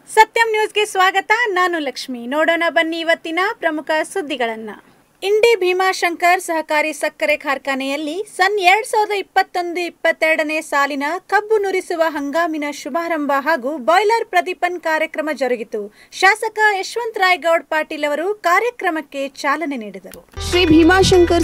ಸತ್ಯಂ ನ್ಯೂಸ್ಗೆ ಸ್ವಾಗತ ನಾನು ಲಕ್ಷ್ಮಿ ನೋಡೋಣ ಬನ್ನಿ ಇವತ್ತಿನ ಪ್ರಮುಖ ಸುದ್ದಿಗಳನ್ನ ಇಂಡಿ ಭೀಮಾಶಂಕರ್ ಸಹಕಾರಿ ಸಕ್ಕರೆ ಕಾರ್ಖಾನೆಯಲ್ಲಿ ಸನ್ ಎರಡ್ ಸಾವಿರದ ಇಪ್ಪತ್ತೊಂದು ಇಪ್ಪತ್ತೆರಡನೇ ಸಾಲಿನ ಕಬ್ಬು ನುರಿಸುವ ಹಂಗಾಮಿನ ಶುಭಾರಂಭ ಹಾಗೂ ಬಾಯ್ಲರ್ ಪ್ರದೀಪನ್ ಕಾರ್ಯಕ್ರಮ ಜರುಗಿತು ಶಾಸಕ ಯಶವಂತ್ ರಾಯ್ ಗೌಡ್ ಪಾಟೀಲ್ ಅವರು ಕಾರ್ಯಕ್ರಮಕ್ಕೆ ಚಾಲನೆ ನೀಡಿದರು ಶ್ರೀ ಭೀಮಾಶಂಕರ್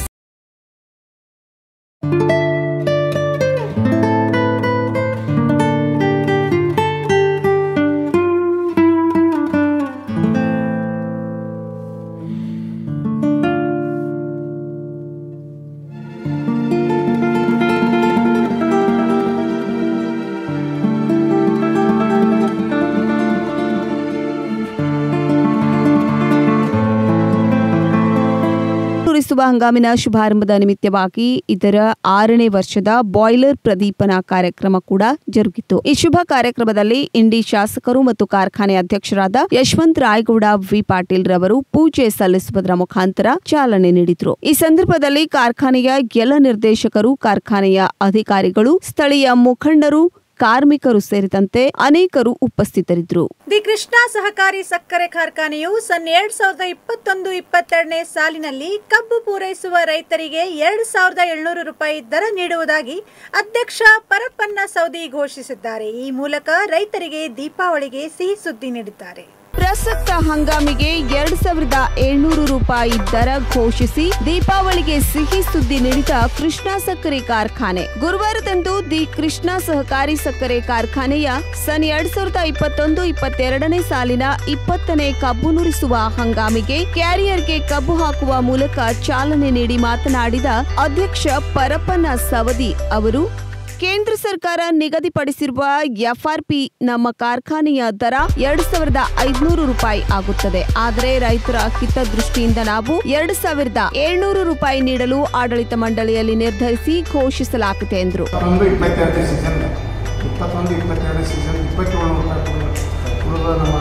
ನುರಿಸುವ ಹಂಗಾಮಿನ ಶುಭಾರಂಭದ ನಿಮಿತ್ತವಾಗಿ ಇದರ ಆರನೇ ವರ್ಷದ ಬಾಯ್ಲರ್ ಪ್ರದೀಪನ ಕಾರ್ಯಕ್ರಮ ಕೂಡ ಜರುಗಿತು ಈ ಶುಭ ಕಾರ್ಯಕ್ರಮದಲ್ಲಿ ಇಂಡಿ ಶಾಸಕರು ಮತ್ತು ಕಾರ್ಖಾನೆ ಅಧ್ಯಕ್ಷರಾದ ಯಶವಂತ್ ರಾಯಗೌಡ ವಿ ಪಾಟೀಲ್ ರವರು ಪೂಜೆ ಸಲ್ಲಿಸುವುದರ ಮುಖಾಂತರ ಚಾಲನೆ ನೀಡಿದ್ರು ಈ ಸಂದರ್ಭದಲ್ಲಿ ಕಾರ್ಖಾನೆಯ ಎಲ್ಲ ನಿರ್ದೇಶಕರು ಕಾರ್ಖಾನೆಯ ಅಧಿಕಾರಿಗಳು ಸ್ಥಳೀಯ ಮುಖಂಡರು ಕಾರ್ಮಿಕರು ಸೇರಿದಂತೆ ಅನೇಕರು ಉಪಸ್ಥಿತರಿದ್ದರು ದಿ ಕೃಷ್ಣ ಸಹಕಾರಿ ಸಕ್ಕರೆ ಕಾರ್ಖಾನೆಯು ಸನ್ ಎರಡ್ ಸಾವಿರದ ಇಪ್ಪತ್ತೊಂದು ಇಪ್ಪತ್ತೆರಡನೇ ಸಾಲಿನಲ್ಲಿ ಕಬ್ಬು ಪೂರೈಸುವ ರೈತರಿಗೆ ಎರಡು ಸಾವಿರದ ಏಳ್ನೂರು ರೂಪಾಯಿ ದರ ನೀಡುವುದಾಗಿ ಅಧ್ಯಕ್ಷ ಪರಪ್ಪನ್ನ ಸೌದಿ ಘೋಷಿಸಿದ್ದಾರೆ ಈ ಮೂಲಕ ರೈತರಿಗೆ ದೀಪಾವಳಿಗೆ ಸಿಹಿ ಸುದ್ದಿ ನೀಡಿದ್ದಾರೆ ಪ್ರಸಕ್ತ ಹಂಗಾಮಿಗೆ ಎರಡ್ ಸಾವಿರದ ಏಳ್ನೂರು ರೂಪಾಯಿ ದರ ಘೋಷಿಸಿ ದೀಪಾವಳಿಗೆ ಸಿಹಿ ಸುದ್ದಿ ನೀಡಿದ ಕೃಷ್ಣ ಸಕ್ಕರೆ ಕಾರ್ಖಾನೆ ಗುರುವಾರದಂದು ದಿ ಕೃಷ್ಣ ಸಹಕಾರಿ ಸಕ್ಕರೆ ಕಾರ್ಖಾನೆಯ ಸನ್ ಎರಡ್ ಸಾವಿರದ ಇಪ್ಪತ್ತೊಂದು ಇಪ್ಪತ್ತೆರಡನೇ ಸಾಲಿನ ಇಪ್ಪತ್ತನೇ ಕಬ್ಬು ನುರಿಸುವ ಹಂಗಾಮಿಗೆ ಕ್ಯಾರಿಯರ್ಗೆ ಕಬ್ಬು ಹಾಕುವ ಮೂಲಕ ಚಾಲನೆ ನೀಡಿ ಮಾತನಾಡಿದ ಅಧ್ಯಕ್ಷ ಪರಪ್ಪನ ಸವದಿ ಅವರು ಕೇಂದ್ರ ಸರ್ಕಾರ ನಿಗದಿಪಡಿಸಿರುವ ಎಫ್ಆರ್ಪಿ ನಮ್ಮ ಕಾರ್ಖಾನೆಯ ದರ ಎರಡ್ ಸಾವಿರದ ಐದುನೂರು ರೂಪಾಯಿ ಆಗುತ್ತದೆ ಆದರೆ ರೈತರ ಹಿತದೃಷ್ಟಿಯಿಂದ ನಾವು ಎರಡ್ ಸಾವಿರದ ಏಳ್ನೂರು ರೂಪಾಯಿ ನೀಡಲು ಆಡಳಿತ ಮಂಡಳಿಯಲ್ಲಿ ನಿರ್ಧರಿಸಿ ಘೋಷಿಸಲಾಗಿದೆ ಎಂದರು ಇಪ್ಪತ್ತೊಂದು ಇಪ್ಪತ್ತೆರಡು ಸೀಸನ್ ಇಪ್ಪತ್ತೊಂದು ಇಪ್ಪತ್ತೆರಡು ಸೀಸನ್ ಇಪ್ಪತ್ತೇಳು ರೂಪಾಯಿ ಉಳಿದ ನಮ್ಮ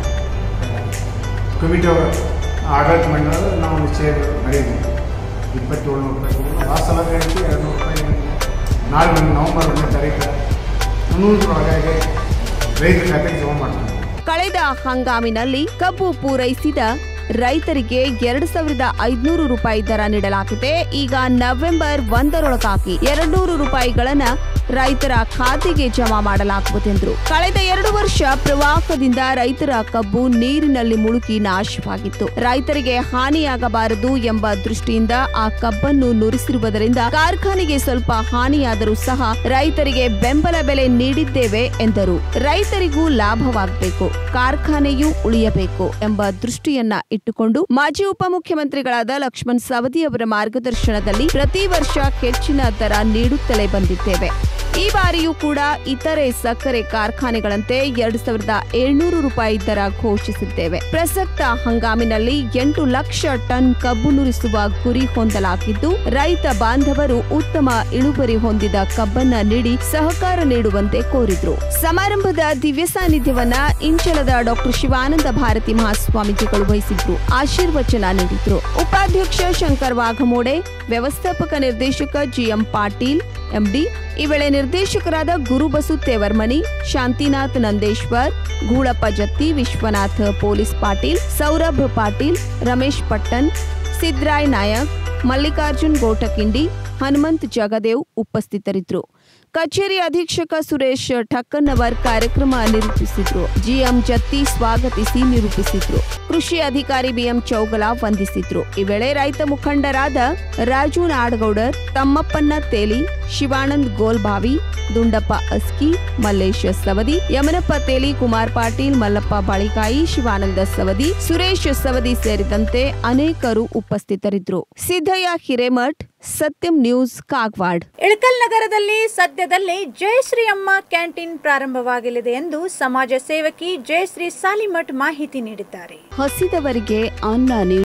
ಕಮಿಟಿ ಅವರ ಆಡಳಿತ ಮಂಡಳಿ ನಾವು ನಿಶ್ಚಯ ಮಾಡಿದ್ವಿ ಇಪ್ಪತ್ತೇಳು ನೂರು ರೂಪಾಯಿ ಕೊಡೋದು. ಆ ಸಲ ಹೇಳ್ತೀವಿ ಎರಡು ನೂರು ರೂಪಾಯಿ ನಾಳೆ ಒಂದು ನವಂಬರ್ ಒಂದನೇ ತಾರೀಕು ಮುನ್ನೂರರೊಳಗಾಗಿ ರೈತರ ಖಾತೆಗೆ ಜಮಾ ಮಾಡ್ತೀವಿ ಕಳೆದ ಹಂಗಾಮಿನಲ್ಲಿ ಕಬ್ಬು ಪೂರೈಸಿದ ರೈತರಿಗೆ ಎರಡು ಸಾವಿರದ ಐದುನೂರು ರೂಪಾಯಿ ದರ ನೀಡಲಾಗಿದೆ ಈಗ ನವೆಂಬರ್ ಒಂದರೊಳಗಾಗಿ ಎರಡ್ನೂರು ರೂಪಾಯಿಗಳನ್ನ ರೈತರ ಖಾತೆಗೆ ಜಮಾ ಮಾಡಲಾಗುವುದೆಂದರು ಕಳೆದ ಎರಡು ವರ್ಷ ಪ್ರವಾಹದಿಂದ ರೈತರ ಕಬ್ಬು ನೀರಿನಲ್ಲಿ ಮುಳುಗಿ ನಾಶವಾಗಿತ್ತು ರೈತರಿಗೆ ಹಾನಿಯಾಗಬಾರದು ಎಂಬ ದೃಷ್ಟಿಯಿಂದ ಆ ಕಬ್ಬನ್ನು ನುರಿಸಿರುವುದರಿಂದ ಕಾರ್ಖಾನೆಗೆ ಸ್ವಲ್ಪ ಹಾನಿಯಾದರೂ ಸಹ ರೈತರಿಗೆ ಬೆಂಬಲ ಬೆಲೆ ನೀಡಿದ್ದೇವೆ ಎಂದರು ರೈತರಿಗೂ ಲಾಭವಾಗಬೇಕು ಕಾರ್ಖಾನೆಯೂ ಉಳಿಯಬೇಕು ಎಂಬ ದೃಷ್ಟಿಯನ್ನ ಇಟ್ಟುಕೊಂಡು ಮಾಜಿ ಉಪಮುಖ್ಯಮಂತ್ರಿಗಳಾದ ಲಕ್ಷ್ಮಣ್ ಸವದಿ ಅವರ ಮಾರ್ಗದರ್ಶನದಲ್ಲಿ ಪ್ರತಿ ವರ್ಷ ಹೆಚ್ಚಿನ ದರ ನೀಡುತ್ತಲೇ ಬಂದಿದ್ದೇವೆ ಈ ಬಾರಿಯೂ ಕೂಡ ಇತರೆ ಸಕ್ಕರೆ ಕಾರ್ಖಾನೆಗಳಂತೆ ಎರಡು ಸಾವಿರದ ಏಳ್ನೂರು ರೂಪಾಯಿ ದರ ಘೋಷಿಸಿದ್ದೇವೆ ಪ್ರಸಕ್ತ ಹಂಗಾಮಿನಲ್ಲಿ ಎಂಟು ಲಕ್ಷ ಟನ್ ಕಬ್ಬು ನುರಿಸುವ ಗುರಿ ಹೊಂದಲಾಗಿದ್ದು ರೈತ ಬಾಂಧವರು ಉತ್ತಮ ಇಳುವರಿ ಹೊಂದಿದ ಕಬ್ಬನ್ನ ನೀಡಿ ಸಹಕಾರ ನೀಡುವಂತೆ ಕೋರಿದ್ರು ಸಮಾರಂಭದ ದಿವ್ಯ ಸಾನ್ನಿಧ್ಯವನ್ನ ಇಂಚಲದ ಡಾಕ್ಟರ್ ಶಿವಾನಂದ ಭಾರತಿ ಮಹಾಸ್ವಾಮೀಜಿಗಳು ವಹಿಸಿದ್ರು ಆಶೀರ್ವಚನ ನೀಡಿದ್ರು ಉಪಾಧ್ಯಕ್ಷ ಶಂಕರ್ ವಾಘಮೋಡೆ ವ್ಯವಸ್ಥಾಪಕ ನಿರ್ದೇಶಕ ಜಿಎಂ ಪಾಟೀಲ್ ಎಂಡಿ ಈ ವೇಳೆ ನಿರ್ದೇಶಕರಾದ ಗುರುಬಸು ತೇವರ್ಮನಿ ಶಾಂತಿನಾಥ್ ನಂದೇಶ್ವರ್ ಗೂಳಪ್ಪ ಜತ್ತಿ ವಿಶ್ವನಾಥ್ ಪೊಲೀಸ್ ಪಾಟೀಲ್ ಸೌರಭ್ ಪಾಟೀಲ್ ರಮೇಶ್ ಪಟ್ಟಣ್ ಸಿದ್ರಾಯ್ ನಾಯಕ್ ಮಲ್ಲಿಕಾರ್ಜುನ್ ಗೋಟಕಿಂಡಿ ಹನುಮಂತ್ ಜಗದೇವ್ ಉಪಸ್ಥಿತರಿದ್ದರು ಕಚೇರಿ ಅಧೀಕ್ಷಕ ಸುರೇಶ್ ಠಕ್ಕನ್ನವರ್ ಕಾರ್ಯಕ್ರಮ ನಿರೂಪಿಸಿದ್ರು ಜಿಎಂ ಜತ್ತಿ ಸ್ವಾಗತಿಸಿ ನಿರೂಪಿಸಿದ್ರು ಕೃಷಿ ಅಧಿಕಾರಿ ಬಿಎಂ ಚೌಗಲ ವಂದಿಸಿದ್ರು ಈ ವೇಳೆ ರೈತ ಮುಖಂಡರಾದ ರಾಜು ನಾಡಗೌಡರ್ ತಮ್ಮಪ್ಪನ್ನ ತೇಲಿ ಶಿವಾನಂದ್ ಗೋಲ್ಬಾವಿ ದುಂಡಪ್ಪ ಅಸ್ಕಿ ಮಲ್ಲೇಶ್ ಸವದಿ ಯಮನಪ್ಪ ತೇಲಿ ಕುಮಾರ್ ಪಾಟೀಲ್ ಮಲ್ಲಪ್ಪ ಬಾಳಿಕಾಯಿ ಶಿವಾನಂದ ಸವದಿ ಸುರೇಶ್ ಸವದಿ ಸೇರಿದಂತೆ ಅನೇಕರು ಉಪಸ್ಥಿತರಿದ್ದರು ಸಿದ್ದಯ್ಯ ಹಿರೇಮಠ್ ಸತ್ಯಂ ನ್ಯೂಸ್ ಕಾಗವಾಡ್ ಇಳಕಲ್ ನಗರದಲ್ಲಿ ಸದ್ಯದಲ್ಲೇ ಜಯಶ್ರೀ ಅಮ್ಮ ಕ್ಯಾಂಟೀನ್ ಪ್ರಾರಂಭವಾಗಲಿದೆ ಎಂದು ಸಮಾಜ ಸೇವಕಿ ಜಯಶ್ರೀ ಸಾಲಿಮಠ್ ಮಾಹಿತಿ ನೀಡಿದ್ದಾರೆ ಹಸಿದವರಿಗೆ ಅನ್ನ ನೀಡಿ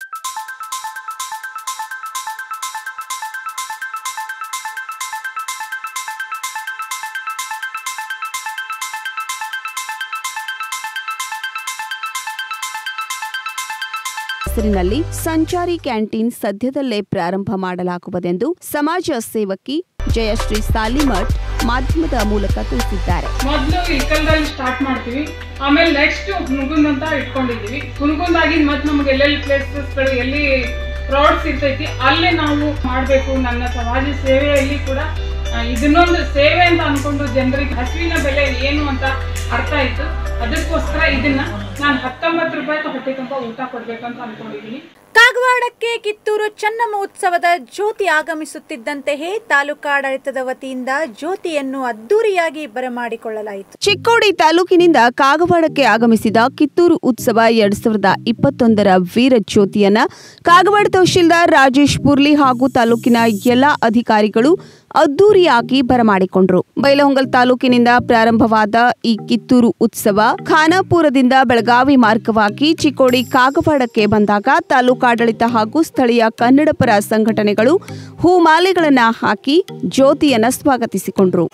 ಹೆಸರಿನಲ್ಲಿ ಸಂಚಾರಿ ಕ್ಯಾಂಟೀನ್ ಸದ್ಯದಲ್ಲೇ ಪ್ರಾರಂಭ ಮಾಡಲಾಗುವುದೆಂದು ಸಮಾಜ ಸೇವಕಿ ಜಯಶ್ರೀ ಸಾಲಿಮಠ್ ಮಾಧ್ಯಮದ ಮೂಲಕ ತಿಳಿಸಿದ್ದಾರೆ ಮೊದಲು ಇಲ್ಕಲ್ದಲ್ಲಿ ಸ್ಟಾರ್ಟ್ ಮಾಡ್ತೀವಿ ಆಮೇಲೆ ನೆಕ್ಸ್ಟ್ ಹುನಗುಂದ್ ಅಂತ ಇಟ್ಕೊಂಡಿದೀವಿ ಹುನಗುಂದ್ ಆಗಿದ್ ಮತ್ತೆ ನಮ್ಗೆ ಎಲ್ಲೆಲ್ಲಿ ಪ್ಲೇಸಸ್ಗಳು ಎಲ್ಲಿ ಕ್ರೌಡ್ಸ್ ಇರ್ತೈತಿ ಅಲ್ಲೇ ನಾವು ಮಾಡಬೇಕು ನನ್ನ ಸಮಾಜ ಸೇವೆಯಲ್ಲಿ ಕೂಡ ಆ, ಇದನ್ನೊಂದು ಸೇವೆ ಅಂತ ಅನ್ಕೊಂಡು ಜನರಿಗೆ ಹಸುವಿನ ಬೆಲೆ ಏನು ಅಂತ ಅರ್ಥ ಆಯ್ತು ಅದಕ್ಕೋಸ್ಕರ ಇದನ್ನ ನಾನು ಹತ್ತೊಂಬತ್ತು ರೂಪಾಯಿ ಹೊಟ್ಟೆ ತುಂಬ ಊಟ ಕೊಡ್ಬೇಕಂತ ಅನ್ಕೊಂಡಿದೀನಿ ಕಾಗವಾಡಕ್ಕೆ ಕಿತ್ತೂರು ಚೆನ್ನಮ್ಮ ಉತ್ಸವದ ಜ್ಯೋತಿ ಆಗಮಿಸುತ್ತಿದ್ದಂತೆಯೇ ತಾಲೂಕಾಡಳಿತದ ವತಿಯಿಂದ ಜ್ಯೋತಿಯನ್ನು ಅದ್ದೂರಿಯಾಗಿ ಬರಮಾಡಿಕೊಳ್ಳಲಾಯಿತು ಚಿಕ್ಕೋಡಿ ತಾಲೂಕಿನಿಂದ ಕಾಗವಾಡಕ್ಕೆ ಆಗಮಿಸಿದ ಕಿತ್ತೂರು ಉತ್ಸವ ಎರಡ್ ಸಾವಿರದ ಇಪ್ಪತ್ತೊಂದರ ವೀರ ಜ್ಯೋತಿಯನ್ನ ಕಾಗವಾಡ ತಹಶೀಲ್ದಾರ್ ರಾಜೇಶ್ ಪುರ್ಲಿ ಹಾಗೂ ತಾಲೂಕಿನ ಎಲ್ಲಾ ಅಧಿಕಾರಿಗಳು ಅದ್ದೂರಿಯಾಗಿ ಬರಮಾಡಿಕೊಂಡ್ರು ಬೈಲಹೊಂಗಲ್ ತಾಲೂಕಿನಿಂದ ಪ್ರಾರಂಭವಾದ ಈ ಕಿತ್ತೂರು ಉತ್ಸವ ಖಾನಾಪುರದಿಂದ ಬೆಳಗಾವಿ ಮಾರ್ಗವಾಗಿ ಚಿಕ್ಕೋಡಿ ಕಾಗವಾಡಕ್ಕೆ ಬಂದಾಗ ತಾಲೂಕಾಡಳಿತ ಹಾಗೂ ಸ್ಥಳೀಯ ಕನ್ನಡಪರ ಸಂಘಟನೆಗಳು ಹೂಮಾಲೆಗಳನ್ನ ಹಾಕಿ ಜ್ಯೋತಿಯನ್ನ ಸ್ವಾಗತಿಸಿಕೊಂಡ್ರು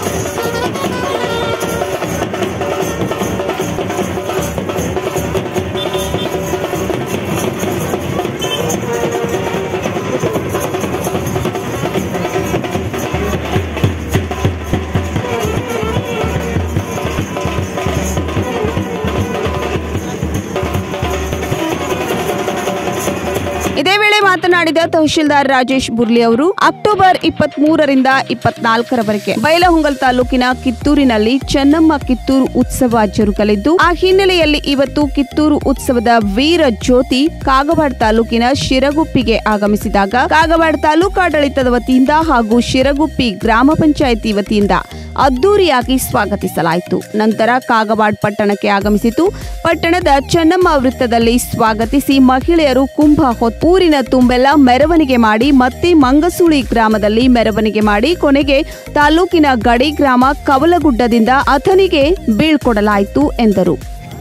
ಇದೇ ವೇಳೆ ಮಾತನಾಡಿದ ತಹಶೀಲ್ದಾರ್ ರಾಜೇಶ್ ಬುರ್ಲಿ ಅವರು ಅಕ್ಟೋಬರ್ ಇಪ್ಪತ್ತ್ ಮೂರರಿಂದ ಇಪ್ಪತ್ನಾಲ್ಕರವರೆಗೆ ಬೈಲಹೊಂಗಲ್ ತಾಲೂಕಿನ ಕಿತ್ತೂರಿನಲ್ಲಿ ಚೆನ್ನಮ್ಮ ಕಿತ್ತೂರು ಉತ್ಸವ ಜರುಗಲಿದ್ದು ಆ ಹಿನ್ನೆಲೆಯಲ್ಲಿ ಇವತ್ತು ಕಿತ್ತೂರು ಉತ್ಸವದ ವೀರ ಜ್ಯೋತಿ ಕಾಗವಾಡ ತಾಲೂಕಿನ ಶಿರಗುಪ್ಪಿಗೆ ಆಗಮಿಸಿದಾಗ ಕಾಗವಾಡ ತಾಲೂಕಾಡಳಿತದ ವತಿಯಿಂದ ಹಾಗೂ ಶಿರಗುಪ್ಪಿ ಗ್ರಾಮ ಪಂಚಾಯಿತಿ ವತಿಯಿಂದ ಅದ್ದೂರಿಯಾಗಿ ಸ್ವಾಗತಿಸಲಾಯಿತು ನಂತರ ಕಾಗವಾಡ್ ಪಟ್ಟಣಕ್ಕೆ ಆಗಮಿಸಿತು ಪಟ್ಟಣದ ಚೆನ್ನಮ್ಮ ವೃತ್ತದಲ್ಲಿ ಸ್ವಾಗತಿಸಿ ಮಹಿಳೆಯರು ಕುಂಭ ಹೊತ್ತು ಊರಿನ ತುಂಬೆಲ್ಲ ಮೆರವಣಿಗೆ ಮಾಡಿ ಮತ್ತೆ ಮಂಗಸೂಳಿ ಗ್ರಾಮದಲ್ಲಿ ಮೆರವಣಿಗೆ ಮಾಡಿ ಕೊನೆಗೆ ತಾಲೂಕಿನ ಗಡಿ ಗ್ರಾಮ ಕವಲಗುಡ್ಡದಿಂದ ಅಥನಿಗೆ ಬೀಳ್ಕೊಡಲಾಯಿತು ಎಂದರು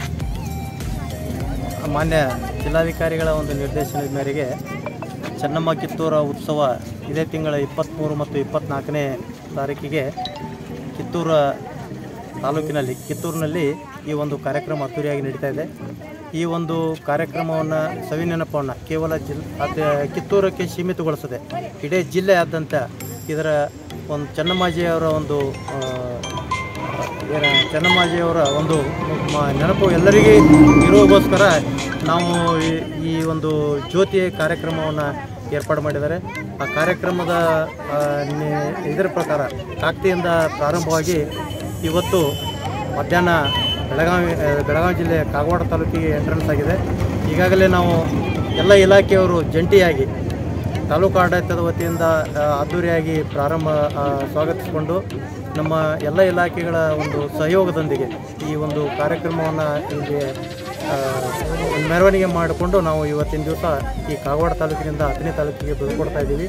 ಮಾನ್ಯ ಜಿಲ್ಲಾಧಿಕಾರಿಗಳ ಒಂದು ನಿರ್ದೇಶನದ ಮೇರೆಗೆ ಚೆನ್ನಮ್ಮ ಕಿತ್ತೂರ ಉತ್ಸವ ಇದೇ ತಿಂಗಳ ಇಪ್ಪತ್ತ್ಮೂರು ಮತ್ತು ಇಪ್ಪತ್ತ್ನಾಲ್ಕನೇ ತಾರೀಕಿಗೆ ಕಿತ್ತೂರ ತಾಲೂಕಿನಲ್ಲಿ ಕಿತ್ತೂರಿನಲ್ಲಿ ಈ ಒಂದು ಕಾರ್ಯಕ್ರಮ ಅದ್ದೂರಿಯಾಗಿ ನಡೀತಾ ಇದೆ ಈ ಒಂದು ಕಾರ್ಯಕ್ರಮವನ್ನು ಸವಿನೆನಪವನ್ನು ಕೇವಲ ಜಿಲ್ ಅದು ಕಿತ್ತೂರಕ್ಕೆ ಸೀಮಿತಗೊಳಿಸದೆ ಇಡೀ ಜಿಲ್ಲೆಯಾದ್ಯಂತ ಇದರ ಒಂದು ಚೆನ್ನಮ್ಮಾಜಿಯವರ ಒಂದು ಆ, ಏನ ಚೆನ್ನಮ್ಮಾಜಿಯವರ ಒಂದು ಮ- ನೆನಪು ಎಲ್ಲರಿಗೆ ಇರುವಗೋಸ್ಕರ ನಾವು ಈ- ಈ ಒಂದು ಜ್ಯೋತಿ ಕಾರ್ಯಕ್ರಮವನ್ನು ಏರ್ಪಾಡು ಮಾಡಿದ್ದಾರೆ ಆ ಕಾರ್ಯಕ್ರಮದ ಆ, ನಿ- ಇದರ ಪ್ರಕಾರ ಕಾಕ್ತಿಯಿಂದ ಪ್ರಾರಂಭವಾಗಿ ಇವತ್ತು ಮಧ್ಯಾಹ್ನ ಬೆಳಗಾವಿ ಆ, ಬೆಳಗಾವಿ ಜಿಲ್ಲೆ ಕಾಗವಾಡ ತಾಲೂಕಿಗೆ ಎಂಟ್ರೆನ್ಸ್ ಆಗಿದೆ ಈಗಾಗಲೇ ನಾವು ಎಲ್ಲ ಇಲಾಖೆಯವರು ಜಂಟಿಯಾಗಿ ತಾಲೂಕು ಆಡಳಿತದ ವತಿಯಿಂದ ಆ, ಅದ್ದೂರಿಯಾಗಿ ಪ್ರಾರಂಭ ಆ, ಸ್ವಾಗತಿಸಿಕೊಂಡು ನಮ್ಮ ಎಲ್ಲ ಇಲಾಖೆಗಳ ಒಂದು ಸಹಯೋಗದೊಂದಿಗೆ ಈ ಒಂದು ಕಾರ್ಯಕ್ರಮವನ್ನು ಇಲ್ಲಿ ಆ, ಒಂದು ಮೆರವಣಿಗೆ ಮಾಡಿಕೊಂಡು ನಾವು ಇವತ್ತಿನ ದಿವಸ ಈ ಕಾಗವಾಡ ತಾಲೂಕಿನಿಂದ ಹತ್ತನೇ ತಾಲೂಕಿಗೆ ಬದುಕೊಡ್ತಾ ಇದ್ದೀವಿ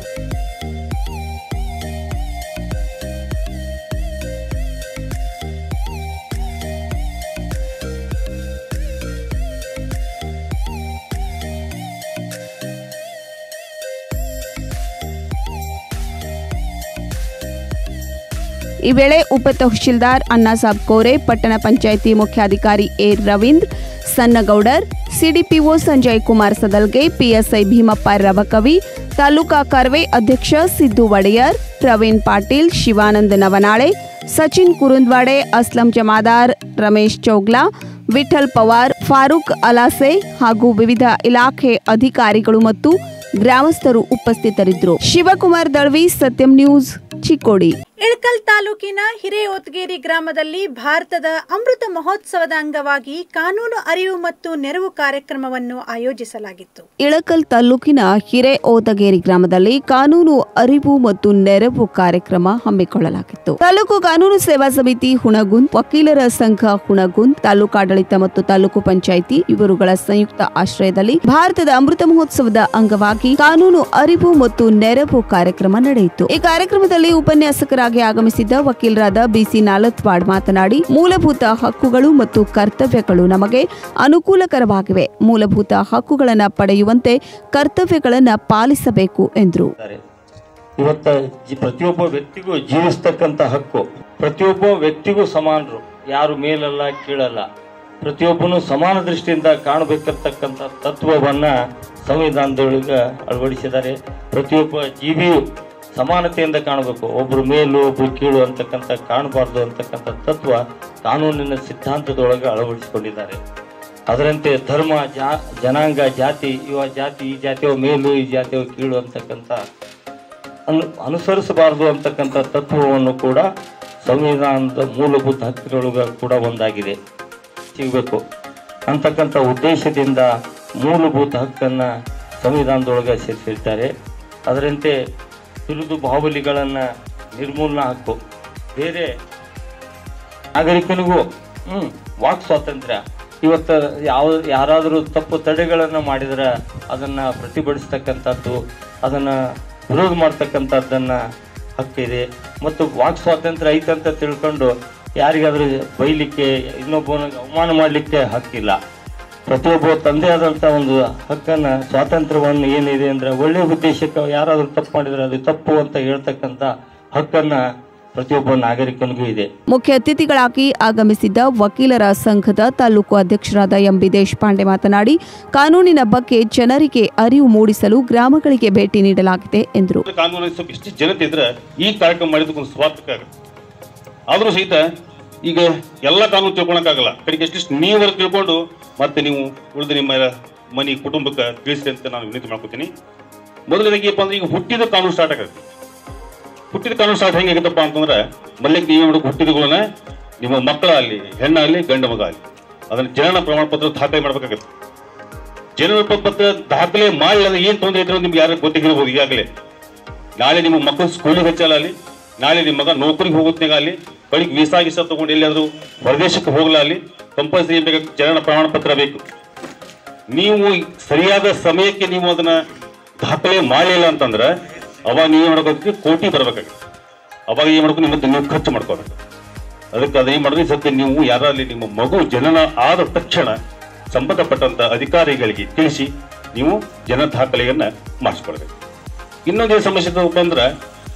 ಈ ವೇಳೆ ಉಪ ತಹಶೀಲ್ದಾರ್ ಅಣ್ಣಾಸಾಬ್ ಕೋರೆ ಪಟ್ಟಣ ಪಂಚಾಯಿತಿ ಮುಖ್ಯಾಧಿಕಾರಿ A Ravindra Sannagoudar CDPO Sanjay Kumar Sadalge PSI Bheemappa Ravakavi taluka Karve ಅಧ್ಯಕ್ಷ ಸಿದ್ದು ಒಡೆಯರ್ ಪ್ರವೀಣ್ ಪಾಟೀಲ್ ಶಿವಾನಂದ ನವನಾಳೆ ಸಚಿನ್ ಕುರುಂದ್ವಾಡೆ ಅಸ್ಲಂ ಜಮಾದಾರ್ ರಮೇಶ್ ಚೌಗ್ಲಾ ವಿಠಲ್ ಪವಾರ್ ಫಾರೂಕ್ ಅಲಾಸೆ ಹಾಗೂ ವಿವಿಧ ಇಲಾಖೆ ಅಧಿಕಾರಿಗಳು ಮತ್ತು ಗ್ರಾಮಸ್ಥರು ಉಪಸ್ಥಿತರಿದ್ದರು ಶಿವಕುಮಾರ್ ದಳ್ವಿ ಸತ್ಯಂ ನ್ಯೂಸ್ ಚಿಕ್ಕೋಡಿ ಇಳಕಲ್ ತಾಲೂಕಿನ ಹಿರೇಓತ್ಗೇರಿ ಗ್ರಾಮದಲ್ಲಿ ಭಾರತದ ಅಮೃತ ಮಹೋತ್ಸವದ ಅಂಗವಾಗಿ ಕಾನೂನು ಅರಿವು ಮತ್ತು ನೆರವು ಕಾರ್ಯಕ್ರಮವನ್ನು ಆಯೋಜಿಸಲಾಗಿತ್ತು ಇಳಕಲ್ ತಾಲೂಕಿನ ಹಿರೆ ಓತಗೇರಿ ಗ್ರಾಮದಲ್ಲಿ ಕಾನೂನು ಅರಿವು ಮತ್ತು ನೆರವು ಕಾರ್ಯಕ್ರಮ ಹಮ್ಮಿಕೊಳ್ಳಲಾಗಿತ್ತು ತಾಲೂಕು ಕಾನೂನು ಸೇವಾ ಸಮಿತಿ ಹುಣಗುಂದ್ ವಕೀಲರ ಸಂಘ ಹುಣಗುಂದ್ ತಾಲೂಕಾಡಳಿತ ಮತ್ತು ತಾಲೂಕು ಪಂಚಾಯಿತಿ ಇವರುಗಳ ಸಂಯುಕ್ತ ಆಶ್ರಯದಲ್ಲಿ ಭಾರತದ ಅಮೃತ ಮಹೋತ್ಸವದ ಅಂಗವಾಗಿ ಕಾನೂನು ಅರಿವು ಮತ್ತು ನೆರವು ಕಾರ್ಯಕ್ರಮ ನಡೆಯಿತು ಈ ಕಾರ್ಯಕ್ರಮದಲ್ಲಿ ಉಪನ್ಯಾಸಕರಾಗಿ ಆಗಮಿಸಿದ್ದ ವಕೀಲರಾದ ಬಿಸಿ ನಾಲತ್ವಾಡ್ ಮಾತನಾಡಿ ಮೂಲಭೂತ ಹಕ್ಕುಗಳು ಮತ್ತು ಕರ್ತವ್ಯಗಳು ನಮಗೆ ಅನುಕೂಲಕರವಾಗಿವೆ ಮೂಲಭೂತ ಹಕ್ಕುಗಳನ್ನು ಪಡೆಯುವಂತೆ ಕರ್ತವ್ಯಗಳನ್ನು ಪಾಲಿಸಬೇಕು ಎಂದರು ಇದ್ದಾರೆ ಇವತ್ತ ಜಿ- ಪ್ರತಿಯೊಬ್ಬ ವ್ಯಕ್ತಿಗೂ ಜೀವಿಸ್ತಕ್ಕಂಥ ಹಕ್ಕು ಪ್ರತಿಯೊಬ್ಬ ವ್ಯಕ್ತಿಗೂ ಸಮಾನರು ಯಾರು ಮೇಲಲ್ಲ ಕೀಳಲ್ಲ ಪ್ರತಿಯೊಬ್ಬನು ಸಮಾನ ದೃಷ್ಟಿಯಿಂದ ಕಾಣಬೇಕಿರ್ತಕ್ಕಂಥ ತತ್ವವನ್ನ ಸಂವಿಧಾನದೊಳಗೆ ಅಳವಡಿಸಿದ್ದಾರೆ ಪ್ರತಿಯೊಬ್ಬ ಜೀವಿಯು ಸಮಾನತೆಯಿಂದ ಕಾಣಬೇಕು ಒಬ್ರು ಮೇಲು ಒಬ್ರು ಕೀಳು ಅಂತಕ್ಕಂಥ ಕಾಣಬಾರ್ದು ಅಂತಕ್ಕಂಥ ತತ್ವ ಕಾನೂನಿನ ಸಿದ್ಧಾಂತದೊಳಗೆ ಅಳವಡಿಸಿಕೊಂಡಿದ್ದಾರೆ ಅದರಂತೆ ಧರ್ಮ ಜಾ ಜನಾಂಗ ಜಾತಿ ಇವ ಜಾತಿ ಈ ಜಾತಿಯ ಮೇಲು ಈ ಜಾತಿಯ ಕೀಳು ಅಂತಕ್ಕಂಥ ಅನು ಅನುಸರಿಸಬಾರದು ಅಂತಕ್ಕಂಥ ತತ್ವವನ್ನು ಕೂಡ ಸಂವಿಧಾನದ ಮೂಲಭೂತ ಹಕ್ಕುಗಳೊಳಗ ಕೂಡ ಒಂದಾಗಿದೆ ಸಿಗಬೇಕು ಅಂತಕ್ಕಂಥ ಉದ್ದೇಶದಿಂದ ಮೂಲಭೂತ ಹಕ್ಕನ್ನು ಸಂವಿಧಾನದೊಳಗೆ ಸೇರಿಸಿರ್ತಾರೆ ಅದರಂತೆ ಬಿರುದು ಬಾಹುಬಲಿಗಳನ್ನು ನಿರ್ಮೂಲನಾ ಹಕ್ಕು ಬೇರೆ ನಾಗರಿಕನಿಗೂ ಹ್ಮ್ ವಾಕ್ ಸ್ವಾತಂತ್ರ್ಯ ಇವತ್ತು ಯಾವ ಯಾರಾದರೂ ತಪ್ಪು ತಡೆಗಳನ್ನು ಮಾಡಿದ್ರೆ ಅದನ್ನು ಪ್ರತಿಭಟಿಸ್ತಕ್ಕಂಥದ್ದು ಅದನ್ನು ವಿರೋಧ ಮಾಡ್ತಕ್ಕಂಥದ್ದನ್ನು ಹಕ್ಕಿದೆ ಮತ್ತು ವಾಕ್ ಸ್ವಾತಂತ್ರ್ಯ ಐತಂತ ತಿಳ್ಕೊಂಡು ಯಾರಿಗಾದರೂ ಬೈಲಿಕ್ಕೆ ಇನ್ನೊಬ್ಬನಿಗೆ ಅವಮಾನ ಮಾಡಲಿಕ್ಕೆ ಹಕ್ಕಿಲ್ಲ ಪ್ರತಿಯೊಬ್ಬ ತಂದೆ ಆದಂಥ ಒಂದು ಹಕ್ಕನ್ನು ಸ್ವಾತಂತ್ರ್ಯವನ್ನು ಏನಿದೆ ಅಂದರೆ ಒಳ್ಳೆಯ ಉದ್ದೇಶಕ್ಕೆ ಯಾರಾದರೂ ತಪ್ಪು ಮಾಡಿದರೆ ಅದು ತಪ್ಪು ಅಂತ ಹೇಳ್ತಕ್ಕಂಥ ಹಕ್ಕನ್ನು ಪ್ರತಿಯೊಬ್ಬ ನಾಗರಿಕನಿಗೂ ಇದೆ ಮುಖ್ಯ ಅತಿಥಿಗಳಾಗಿ ಆಗಮಿಸಿದ್ದ ವಕೀಲರ ಸಂಘದ ತಾಲೂಕು ಅಧ್ಯಕ್ಷರಾದ ಎಂಬಿ ದೇಶಪಾಂಡೆ ಮಾತನಾಡಿ ಕಾನೂನಿನ ಬಗ್ಗೆ ಜನರಿಗೆ ಅರಿವು ಮೂಡಿಸಲು ಗ್ರಾಮಗಳಿಗೆ ಭೇಟಿ ನೀಡಲಾಗಿದೆ ಎಂದರು ಕಾನೂನು ಸ್ವಲ್ಪ ಇಷ್ಟು ಜನತೆ ಇದ್ರೆ ಈ ಕಾರ್ಯಕ್ರಮ ಮಾಡಿದಕ್ಕೊಂದು ಸ್ವಾರ್ಥಕ್ಕಾಗುತ್ತೆ ಆದರೂ ಸಹಿತ ಈಗ ಎಲ್ಲ ಕಾನೂನು ತಿಳ್ಕೊಳಕ್ಕಾಗಲ್ಲ ಕಡೆಗೆ ಎಷ್ಟಿಷ್ಟು ನೀವರ ತಿಳ್ಕೊಂಡು ಮತ್ತೆ ನೀವು ಉಳಿದ ನಿಮ್ಮ ಮನೆ ಕುಟುಂಬಕ್ಕೆ ತಿಳಿಸಿ ಅಂತ ನಾನು ವಿನಂತಿ ಮಾಡ್ಕೊತೀನಿ ಮೊದಲನೇದಾಗಿ ಏನಪ್ಪ ಅಂದ್ರೆ ಈಗ ಹುಟ್ಟಿದ ಕಾನೂನು ಸ್ಟಾರ್ಟ್ ಆಗುತ್ತೆ ಹುಟ್ಟಿದ ಕಾನೂನು ಸ್ಟಾರ್ಟ್ ಹೆಂಗಾಗುತ್ತಪ್ಪ ಅಂತಂದ್ರೆ ಮಲ್ಲಿಗೆ ನೀವು ಮಾಡಬೇಕು ಹುಟ್ಟಿದಗಳನ್ನ ನಿಮ್ಮ ಮಕ್ಕಳಾಗಲಿ ಹೆಣ್ಣಾಗಲಿ ಗಂಡ ಮಗ ಆಗಲಿ ಅದನ್ನ ಜನನ ಪ್ರಮಾಣ ಪತ್ರ ದಾಖಲೆ ಮಾಡ್ಬೇಕಾಗತ್ತೆ ಜನನ ಪತ್ರ ದಾಖಲೆ ಮಾಡಲಿಲ್ಲ ಅಂದ್ರೆ ಏನು ತೊಂದರೆ ಇದ್ರೆ ನಿಮ್ಗೆ ಯಾರು ಗೊತ್ತಿಗಿರ್ಬೋದು ಈಗಾಗಲೇ ನಾಳೆ ನಿಮ್ಮ ಮಕ್ಕಳು ಸ್ಕೂಲಿಗೆ ಹಚ್ಚಲಾಗಲಿ ನಾಳೆ ನಿಮ್ಮ ಮಗ ನೌಕರಿಗೆ ಹೋಗೋತ್ನಾಗಲಿ ಬಳಿಕ ವೀಸಾ ಗೀಸಾ ತಗೊಂಡು ಎಲ್ಲಿಯಾದರೂ ಹೊರದೇಶಕ್ಕೆ ಹೋಗಲಾಗಲಿ ಕಂಪಲ್ಸರಿ ಏನ್ ಬೇಕು ಜನನ ಪ್ರಮಾಣ ಪತ್ರ ಬೇಕು ನೀವು ಸರಿಯಾದ ಸಮಯಕ್ಕೆ ನೀವು ಅದನ್ನ ದಾಖಲೆ ಮಾಡಲಿಲ್ಲ ಅಂತಂದ್ರೆ ಅವಾಗ ನೀವು ಮಾಡ್ಕೋದಕ್ಕೆ ಕೋಟಿ ಬರ್ಬೇಕಾಗುತ್ತೆ ಅವಾಗ ಏನ್ ಮಾಡ್ಬೇಕು ನಿಮ್ಮ ನೀವು ಖರ್ಚು ಮಾಡ್ಕೋಬೇಕು ಅದಕ್ಕೆ ಅದೇನ್ ಮಾಡಿದ್ರೆ ಸದ್ಯ ನೀವು ಯಾರಲ್ಲಿ ನಿಮ್ಮ ಮಗು ಜನನ ಆದ ತಕ್ಷಣ ಸಂಬಂಧಪಟ್ಟಂತ ಅಧಿಕಾರಿಗಳಿಗೆ ತಿಳಿಸಿ ನೀವು ಜನ ದಾಖಲೆಯನ್ನ ಮಾಡಿಸ್ಕೊಳ್ಬೇಕು ಇನ್ನೊಂದು ಸಮಸ್ಯೆ ಏನಪ್ಪ ಅಂದ್ರೆ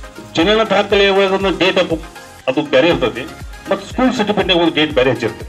ಜನನ ದಾಖಲೆ ಒಂದು ಡೇಟ್ ಅದು ಬೇರೆ ಇರ್ತದೆ ಮತ್ತು ಸ್ಕೂಲ್ ಸರ್ಟಿಫಿಕೇಟ್ ಒಂದು ಡೇಟ್ ಬೇರೆ ಹಚ್ಚಿರ್ತದೆ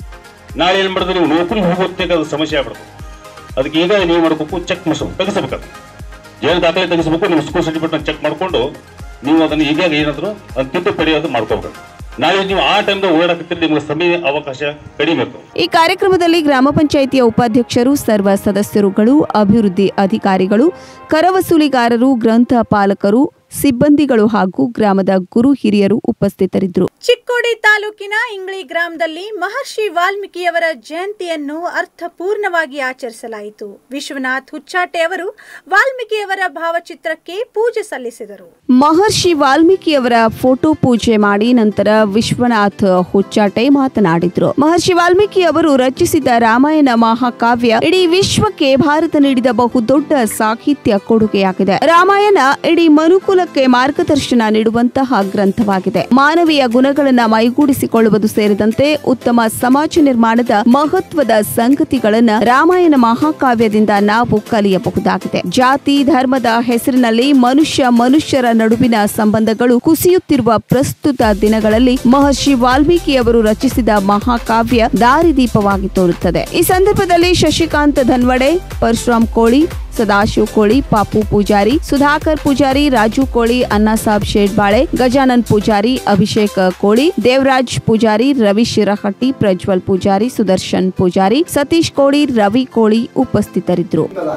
ನಾಳೆ ಏನ್ ಮಾಡಿದ್ರೆ ನೀವು ನೌಕರಿಗೆ ಹೋಗೋತ್ತೇಗ ಅದು ಸಮಸ್ಯೆ ಆಗ್ಬಿಡ್ತದೆ ಅದಕ್ಕೆ ಈಗ ನೀವು ಮಾಡ್ಬೇಕು ಚೆಕ್ ಮಾಡಿಸ್ಬೇಕು ತೆಗಿಸ್ಬೇಕು ಜನ ದಾಖಲೆ ತೆಗಿಸ್ಬೇಕು ನಿಮ್ಮ ಸ್ಕೂಲ್ ಸರ್ಟಿಫಿಕೇಟ್ ಚೆಕ್ ಮಾಡ್ಕೊಂಡು ನೀವು ಅದನ್ನು ಈಗ ಏನಾದ್ರು ಅದು ತಿದ್ದುಪಡಿ ಅದು ಮಾಡ್ಕೋಬೇಕು ನಾಳೆ ನೀವು ಆ ಟೈಮ್ದಾಗ ಓಡಾಡಕತ್ತಿದ್ರೆ ನಿಮ್ಗೆ ಸಮಯ ಅವಕಾಶ ಕಡಿಮೆ ಇರ್ತದೆ ಈ ಕಾರ್ಯಕ್ರಮದಲ್ಲಿ ಗ್ರಾಮ ಪಂಚಾಯಿತಿಯ ಉಪಾಧ್ಯಕ್ಷರು ಸರ್ವ ಸದಸ್ಯರುಗಳು ಅಭಿವೃದ್ಧಿ ಅಧಿಕಾರಿಗಳು ಕರವಸೂಲಿಗಾರರು ಗ್ರಂಥ ಪಾಲಕರು ಸಿಬ್ಬಂದಿಗಳು ಹಾಗೂ ಗ್ರಾಮದ ಗುರು ಹಿರಿಯರು ಉಪಸ್ಥಿತರಿದ್ದರು ಚಿಕ್ಕೋಡಿ ತಾಲೂಕಿನ ಇಂಗ್ಳಿ ಗ್ರಾಮದಲ್ಲಿ ಮಹರ್ಷಿ ವಾಲ್ಮೀಕಿಯವರ ಜಯಂತಿಯನ್ನು ಅರ್ಥಪೂರ್ಣವಾಗಿ ಆಚರಿಸಲಾಯಿತು ವಿಶ್ವನಾಥ್ ಹುಚ್ಚಾಟೆ ಅವರು ವಾಲ್ಮೀಕಿಯವರ ಭಾವಚಿತ್ರಕ್ಕೆ ಪೂಜೆ ಸಲ್ಲಿಸಿದರು ಮಹರ್ಷಿ ವಾಲ್ಮೀಕಿಯವರ ಫೋಟೋ ಪೂಜೆ ಮಾಡಿ ನಂತರ ವಿಶ್ವನಾಥ್ ಹುಚ್ಚಾಟೆ ಮಾತನಾಡಿದ್ರು ಮಹರ್ಷಿ ವಾಲ್ಮೀಕಿ ಅವರು ರಚಿಸಿದ ರಾಮಾಯಣ ಮಹಾಕಾವ್ಯ ಇಡೀ ವಿಶ್ವಕ್ಕೆ ಭಾರತ ನೀಡಿದ ಬಹುದೊಡ್ಡ ಸಾಹಿತ್ಯ ಕೊಡುಗೆಯಾಗಿದೆ ರಾಮಾಯಣ ಇಡೀ ಮನುಕುಲಕ್ಕೆ ಮಾರ್ಗದರ್ಶನ ನೀಡುವಂತಹ ಗ್ರಂಥವಾಗಿದೆ ಮಾನವೀಯ ಗುಣಗಳನ್ನ ಮೈಗೂಡಿಸಿಕೊಳ್ಳುವುದು ಸೇರಿದಂತೆ ಉತ್ತಮ ಸಮಾಜ ನಿರ್ಮಾಣದ ಮಹತ್ವದ ಸಂಗತಿಗಳನ್ನ ರಾಮಾಯಣ ಮಹಾಕಾವ್ಯದಿಂದ ನಾವು ಕಲಿಯಬಹುದಾಗಿದೆ ಜಾತಿ ಧರ್ಮದ ಹೆಸರಿನಲ್ಲಿ ಮನುಷ್ಯ ಮನುಷ್ಯರ ನಡುವಿನ ಸಂಬಂಧಗಳು ಕುಸಿಯುತ್ತಿರುವ ಪ್ರಸ್ತುತ ದಿನಗಳಲ್ಲಿ ಮಹರ್ಷಿ ವಾಲ್ಮೀಕಿಯವರು ರಚಿಸಿದ ಮಹಾಕಾವ್ಯ ದಾರಿದೀಪವಾಗಿ ತೋರುತ್ತದೆ ಈ ಸಂದರ್ಭದಲ್ಲಿ ಶಶಿಕಾಂತ್ ಧನ್ವಡೆ ಪರಶುರಾಮ್ ಕೋಳಿ ಸದಾಶಿವ್ ಕೋಳಿ ಪಾಪು ಪೂಜಾರಿ ಸುಧಾಕರ್ ಪೂಜಾರಿ ರಾಜು ಕೋಳಿ ಅಣ್ಣಾಸಾಬ್ ಶೇಡ್ಬಾಳೆ ಗಜಾನನ್ ಪೂಜಾರಿ ಅಭಿಷೇಕ್ ಕೋಳಿ ದೇವರಾಜ್ ಪೂಜಾರಿ ರವಿ ಶಿರಹಟ್ಟಿ ಪ್ರಜ್ವಲ್ ಪೂಜಾರಿ ಸುದರ್ಶನ್ ಪೂಜಾರಿ ಸತೀಶ್ ಕೋಳಿ ರವಿ ಕೋಳಿ ಉಪಸ್ಥಿತರಿದ್ದರು ಇರ್ತದ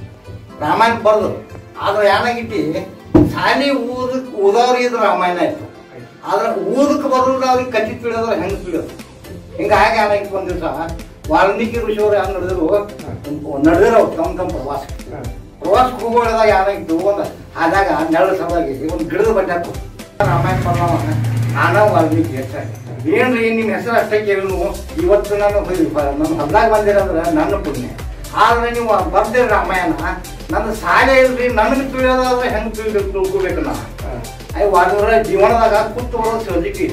ರಾಮಾಯಣ ಬರ್ದು ಆದ್ರೆ ಏನಾಗಿಟ್ಟಿ ಶಾಲಿ ಊದಕ್ ಊದವ್ರಿಗೆ ಇದು ರಾಮಾಯಣ ಇತ್ತು ಆದ್ರೆ ಊದಕ್ಕೆ ಬರೋದು ಅವ್ರಿಗೆ ಕಟ್ಟಿ ತಿಳಿಯೋದ್ರೆ ಹೆಂಗೆ ತಿಳಿಯೋದು ಹಿಂಗಾಗಿ ಏನಾಗಿತ್ತು ಒಂದ್ ದಿವಸ ವಾಲ್ಮೀಕಿ ಋಷಿಯವ್ರು ಯಾರು ನಡೆದ್ರು ನಡೆದಿರೋ ತಮ್ಮ ತಮ್ಮ ಪ್ರವಾಸ ಪ್ರವಾಸಕ್ಕೆ ಹೋಗೋದಾಗ ಏನಾಗಿತ್ತು ಒಂದು ಆದಾಗ ನೆರಳು ಸಲುವಾಗಿ ಒಂದು ಗಿಡದ ಬಟ್ಟೆ ಹಾಕು ರಾಮಾಯಣ ಬರ್ಲವ ನಾನ ವಾಲ್ಮೀಕಿ ಅಷ್ಟೇ ಏನ್ರಿ ನಿಮ್ಮ ಹೆಸರು ಅಷ್ಟೇ ಕೇಳಿ ನೀವು ಇವತ್ತು ನಾನು ನನ್ನ ಹೊಲ್ದಾಗ ಬಂದಿರಂದ್ರೆ ನನ್ನ ಪುಣ್ಯ ಆದ್ರೆ ನೀವು ಬರ್ದಿರ ರಾಮಾಯಣ ನನ್ನ ಶಾಲೆ ಇಲ್ರಿ ನನಗೆ ತಿಳಿಯೋದಾದ್ರೆ ಹೆಂಗೆ ತಿಳಿಬೇಕು ತಿಳ್ಕೊಬೇಕು ನಾ ಅಯ್ಯ ವಾಲ್ಮೀರ ಜೀವನದಾಗ ಕೂತು ಬರೋದು ಸೋಜಿಕಿ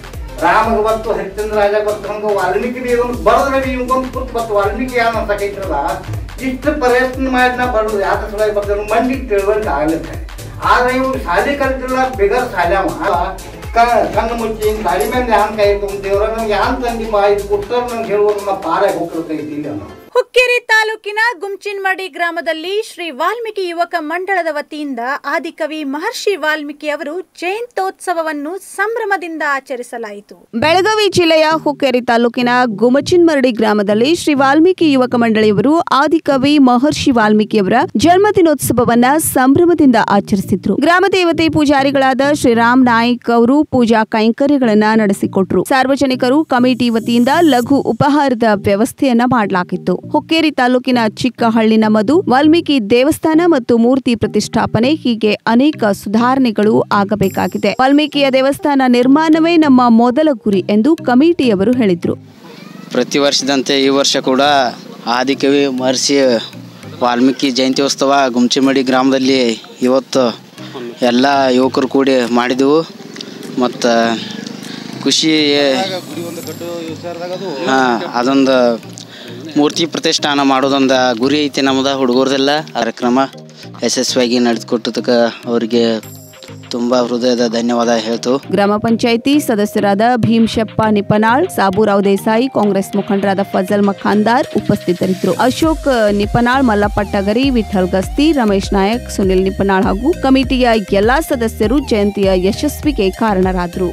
ರಾಮಗೆ ಬಂತು ಹರಿಶ್ಚಂದ್ರ ರಾಜ ಬಂತು ಹಂಗ ವಾಲ್ಮೀಕಿ ಇದೊಂದು ಬರದ್ರೆ ಇವ್ಗೊಂದು ಕೂತ್ ಬಂತು ವಾಲ್ಮೀಕಿ ಏನು ಅಂತ ಕೈತ್ರಲ್ಲ ಇಷ್ಟು ಪ್ರಯತ್ನ ಮಾಡಿ ನಾ ಬರೋದು ಯಾಕೆ ಸಲುವಾಗಿ ಬರ್ತಾರೆ ಮಂದಿಗೆ ತಿಳುವಳಿಕೆ ಆಗಲಿಕ್ಕೆ ಆದ್ರೆ ಇವ್ರು ಶಾಲೆ ಕಲಿತಿಲ್ಲ ಬಿಗರ್ ಶಾಲೆ ಅವ ಕ- ಕಣ್ಣು ಮುಚ್ಚಿ ಹಿಂಗ್ ಗಾಡಿ ಮೇಲೆ ಯಾನ್ ಕೈ ತುಂಬ ದೇವ್ರ ನಂಗೆ ಯಾನ್ ತಂದಿ ಬಾ ಇದು ಕೊಟ್ಟರೆ ನಂಗೆ ಹೇಳುವುದು ನಾ ಪಾರಾಗಿ ಹೋಗ್ತಿರ್ತೈತಿ ಇಲ್ಲಿ ಅನ್ನೋ ಹುಕ್ಕೇರಿ ತಾಲೂಕಿನ ಗುಂಚಿನ್ಮಡಿ ಗ್ರಾಮದಲ್ಲಿ ಶ್ರೀ ವಾಲ್ಮೀಕಿ ಯುವಕ ಮಂಡಳದ ವತಿಯಿಂದ ಆದಿಕವಿ ಮಹರ್ಷಿ ವಾಲ್ಮೀಕಿ ಅವರು ಜಯಂತ್ಯೋತ್ಸವವನ್ನು ಸಂಭ್ರಮದಿಂದ ಆಚರಿಸಲಾಯಿತು ಬೆಳಗಾವಿ ಜಿಲ್ಲೆಯ ಹುಕ್ಕೇರಿ ತಾಲೂಕಿನ ಗುಮಚಿನ್ಮರಡಿ ಗ್ರಾಮದಲ್ಲಿ ಶ್ರೀ ವಾಲ್ಮೀಕಿ ಯುವಕ ಮಂಡಳಿಯವರು ಆದಿಕವಿ ಮಹರ್ಷಿ ವಾಲ್ಮೀಕಿಯವರ ಜನ್ಮದಿನೋತ್ಸವವನ್ನ ಸಂಭ್ರಮದಿಂದ ಆಚರಿಸಿದ್ರು ಗ್ರಾಮ ದೇವತೆ ಪೂಜಾರಿಗಳಾದ ಶ್ರೀರಾಮ್ ನಾಯ್ಕ್ ಅವರು ಪೂಜಾ ಕೈಂಕರ್ಯಗಳನ್ನ ನಡೆಸಿಕೊಟ್ರು ಸಾರ್ವಜನಿಕರು ಕಮಿಟಿ ವತಿಯಿಂದ ಲಘು ಉಪಹಾರದ ವ್ಯವಸ್ಥೆಯನ್ನ ಮಾಡಲಾಗಿತ್ತು ಹುಕ್ಕೇರಿ ತಾಲೂಕಿನ ಚಿಕ್ಕಹಳ್ಳಿನ ಮಧು ವಾಲ್ಮೀಕಿ ದೇವಸ್ಥಾನ ಮತ್ತು ಮೂರ್ತಿ ಪ್ರತಿಷ್ಠಾಪನೆ ಹೀಗೆ ಅನೇಕ ಸುಧಾರಣೆಗಳು ಆಗಬೇಕಾಗಿದೆ ವಾಲ್ಮೀಕಿಯ ದೇವಸ್ಥಾನ ನಿರ್ಮಾಣವೇ ನಮ್ಮ ಮೊದಲ ಗುರಿ ಎಂದು ಕಮಿಟಿಯವರು ಹೇಳಿದ್ರು ಪ್ರತಿ ವರ್ಷದಂತೆ ಈ ವರ್ಷ ಕೂಡ ಆದಿಕವಿ ಮಹರ್ಷಿ ವಾಲ್ಮೀಕಿ ಜಯಂತ್ಯೋತ್ಸವ ಗುಂಚಿಮಡಿ ಗ್ರಾಮದಲ್ಲಿ ಇವತ್ತು ಎಲ್ಲ ಯುವಕರು ಕೂಡಿ ಮಾಡಿದೆವು ಮತ್ತು ಖುಷಿ ಹಾಂ ಅದೊಂದು ಮೂರ್ತಿ ಪ್ರತಿಷ್ಠಾನ ಮಾಡೋದೊಂದು ಗುರಿ ಐತಿ ನಮ್ದು ಹುಡುಗರದೆಲ್ಲ ಕಾರ್ಯಕ್ರಮ ಯಶಸ್ವಿಯಾಗಿ ನಡೆದುಕೊಟ್ಟದಕ್ಕೆ ಅವರಿಗೆ ತುಂಬ ಹೃದಯದ ಧನ್ಯವಾದ ಹೇಳ್ತು ಗ್ರಾಮ ಪಂಚಾಯಿತಿ ಸದಸ್ಯರಾದ ಭೀಮಶಪ್ಪ ನಿಪನಾಳ್ ಸಾಬುರಾವ್ ದೇಸಾಯಿ ಕಾಂಗ್ರೆಸ್ ಮುಖಂಡರಾದ ಫಜಲ್ ಮಖಾಂದಾರ್ ಉಪಸ್ಥಿತರಿದ್ದರು ಅಶೋಕ್ ನಿಪನಾಳ್ ಮಲ್ಲಪ್ಪ ಟಗರಿ ವಿಠಲ್ ಗಸ್ತಿ ರಮೇಶ್ ನಾಯಕ್ ಸುನಿಲ್ ನಿಪನಾಳ್ ಹಾಗೂ ಕಮಿಟಿಯ ಎಲ್ಲಾ ಸದಸ್ಯರು ಜಯಂತಿಯ ಯಶಸ್ವಿಗೆ ಕಾರಣರಾದರು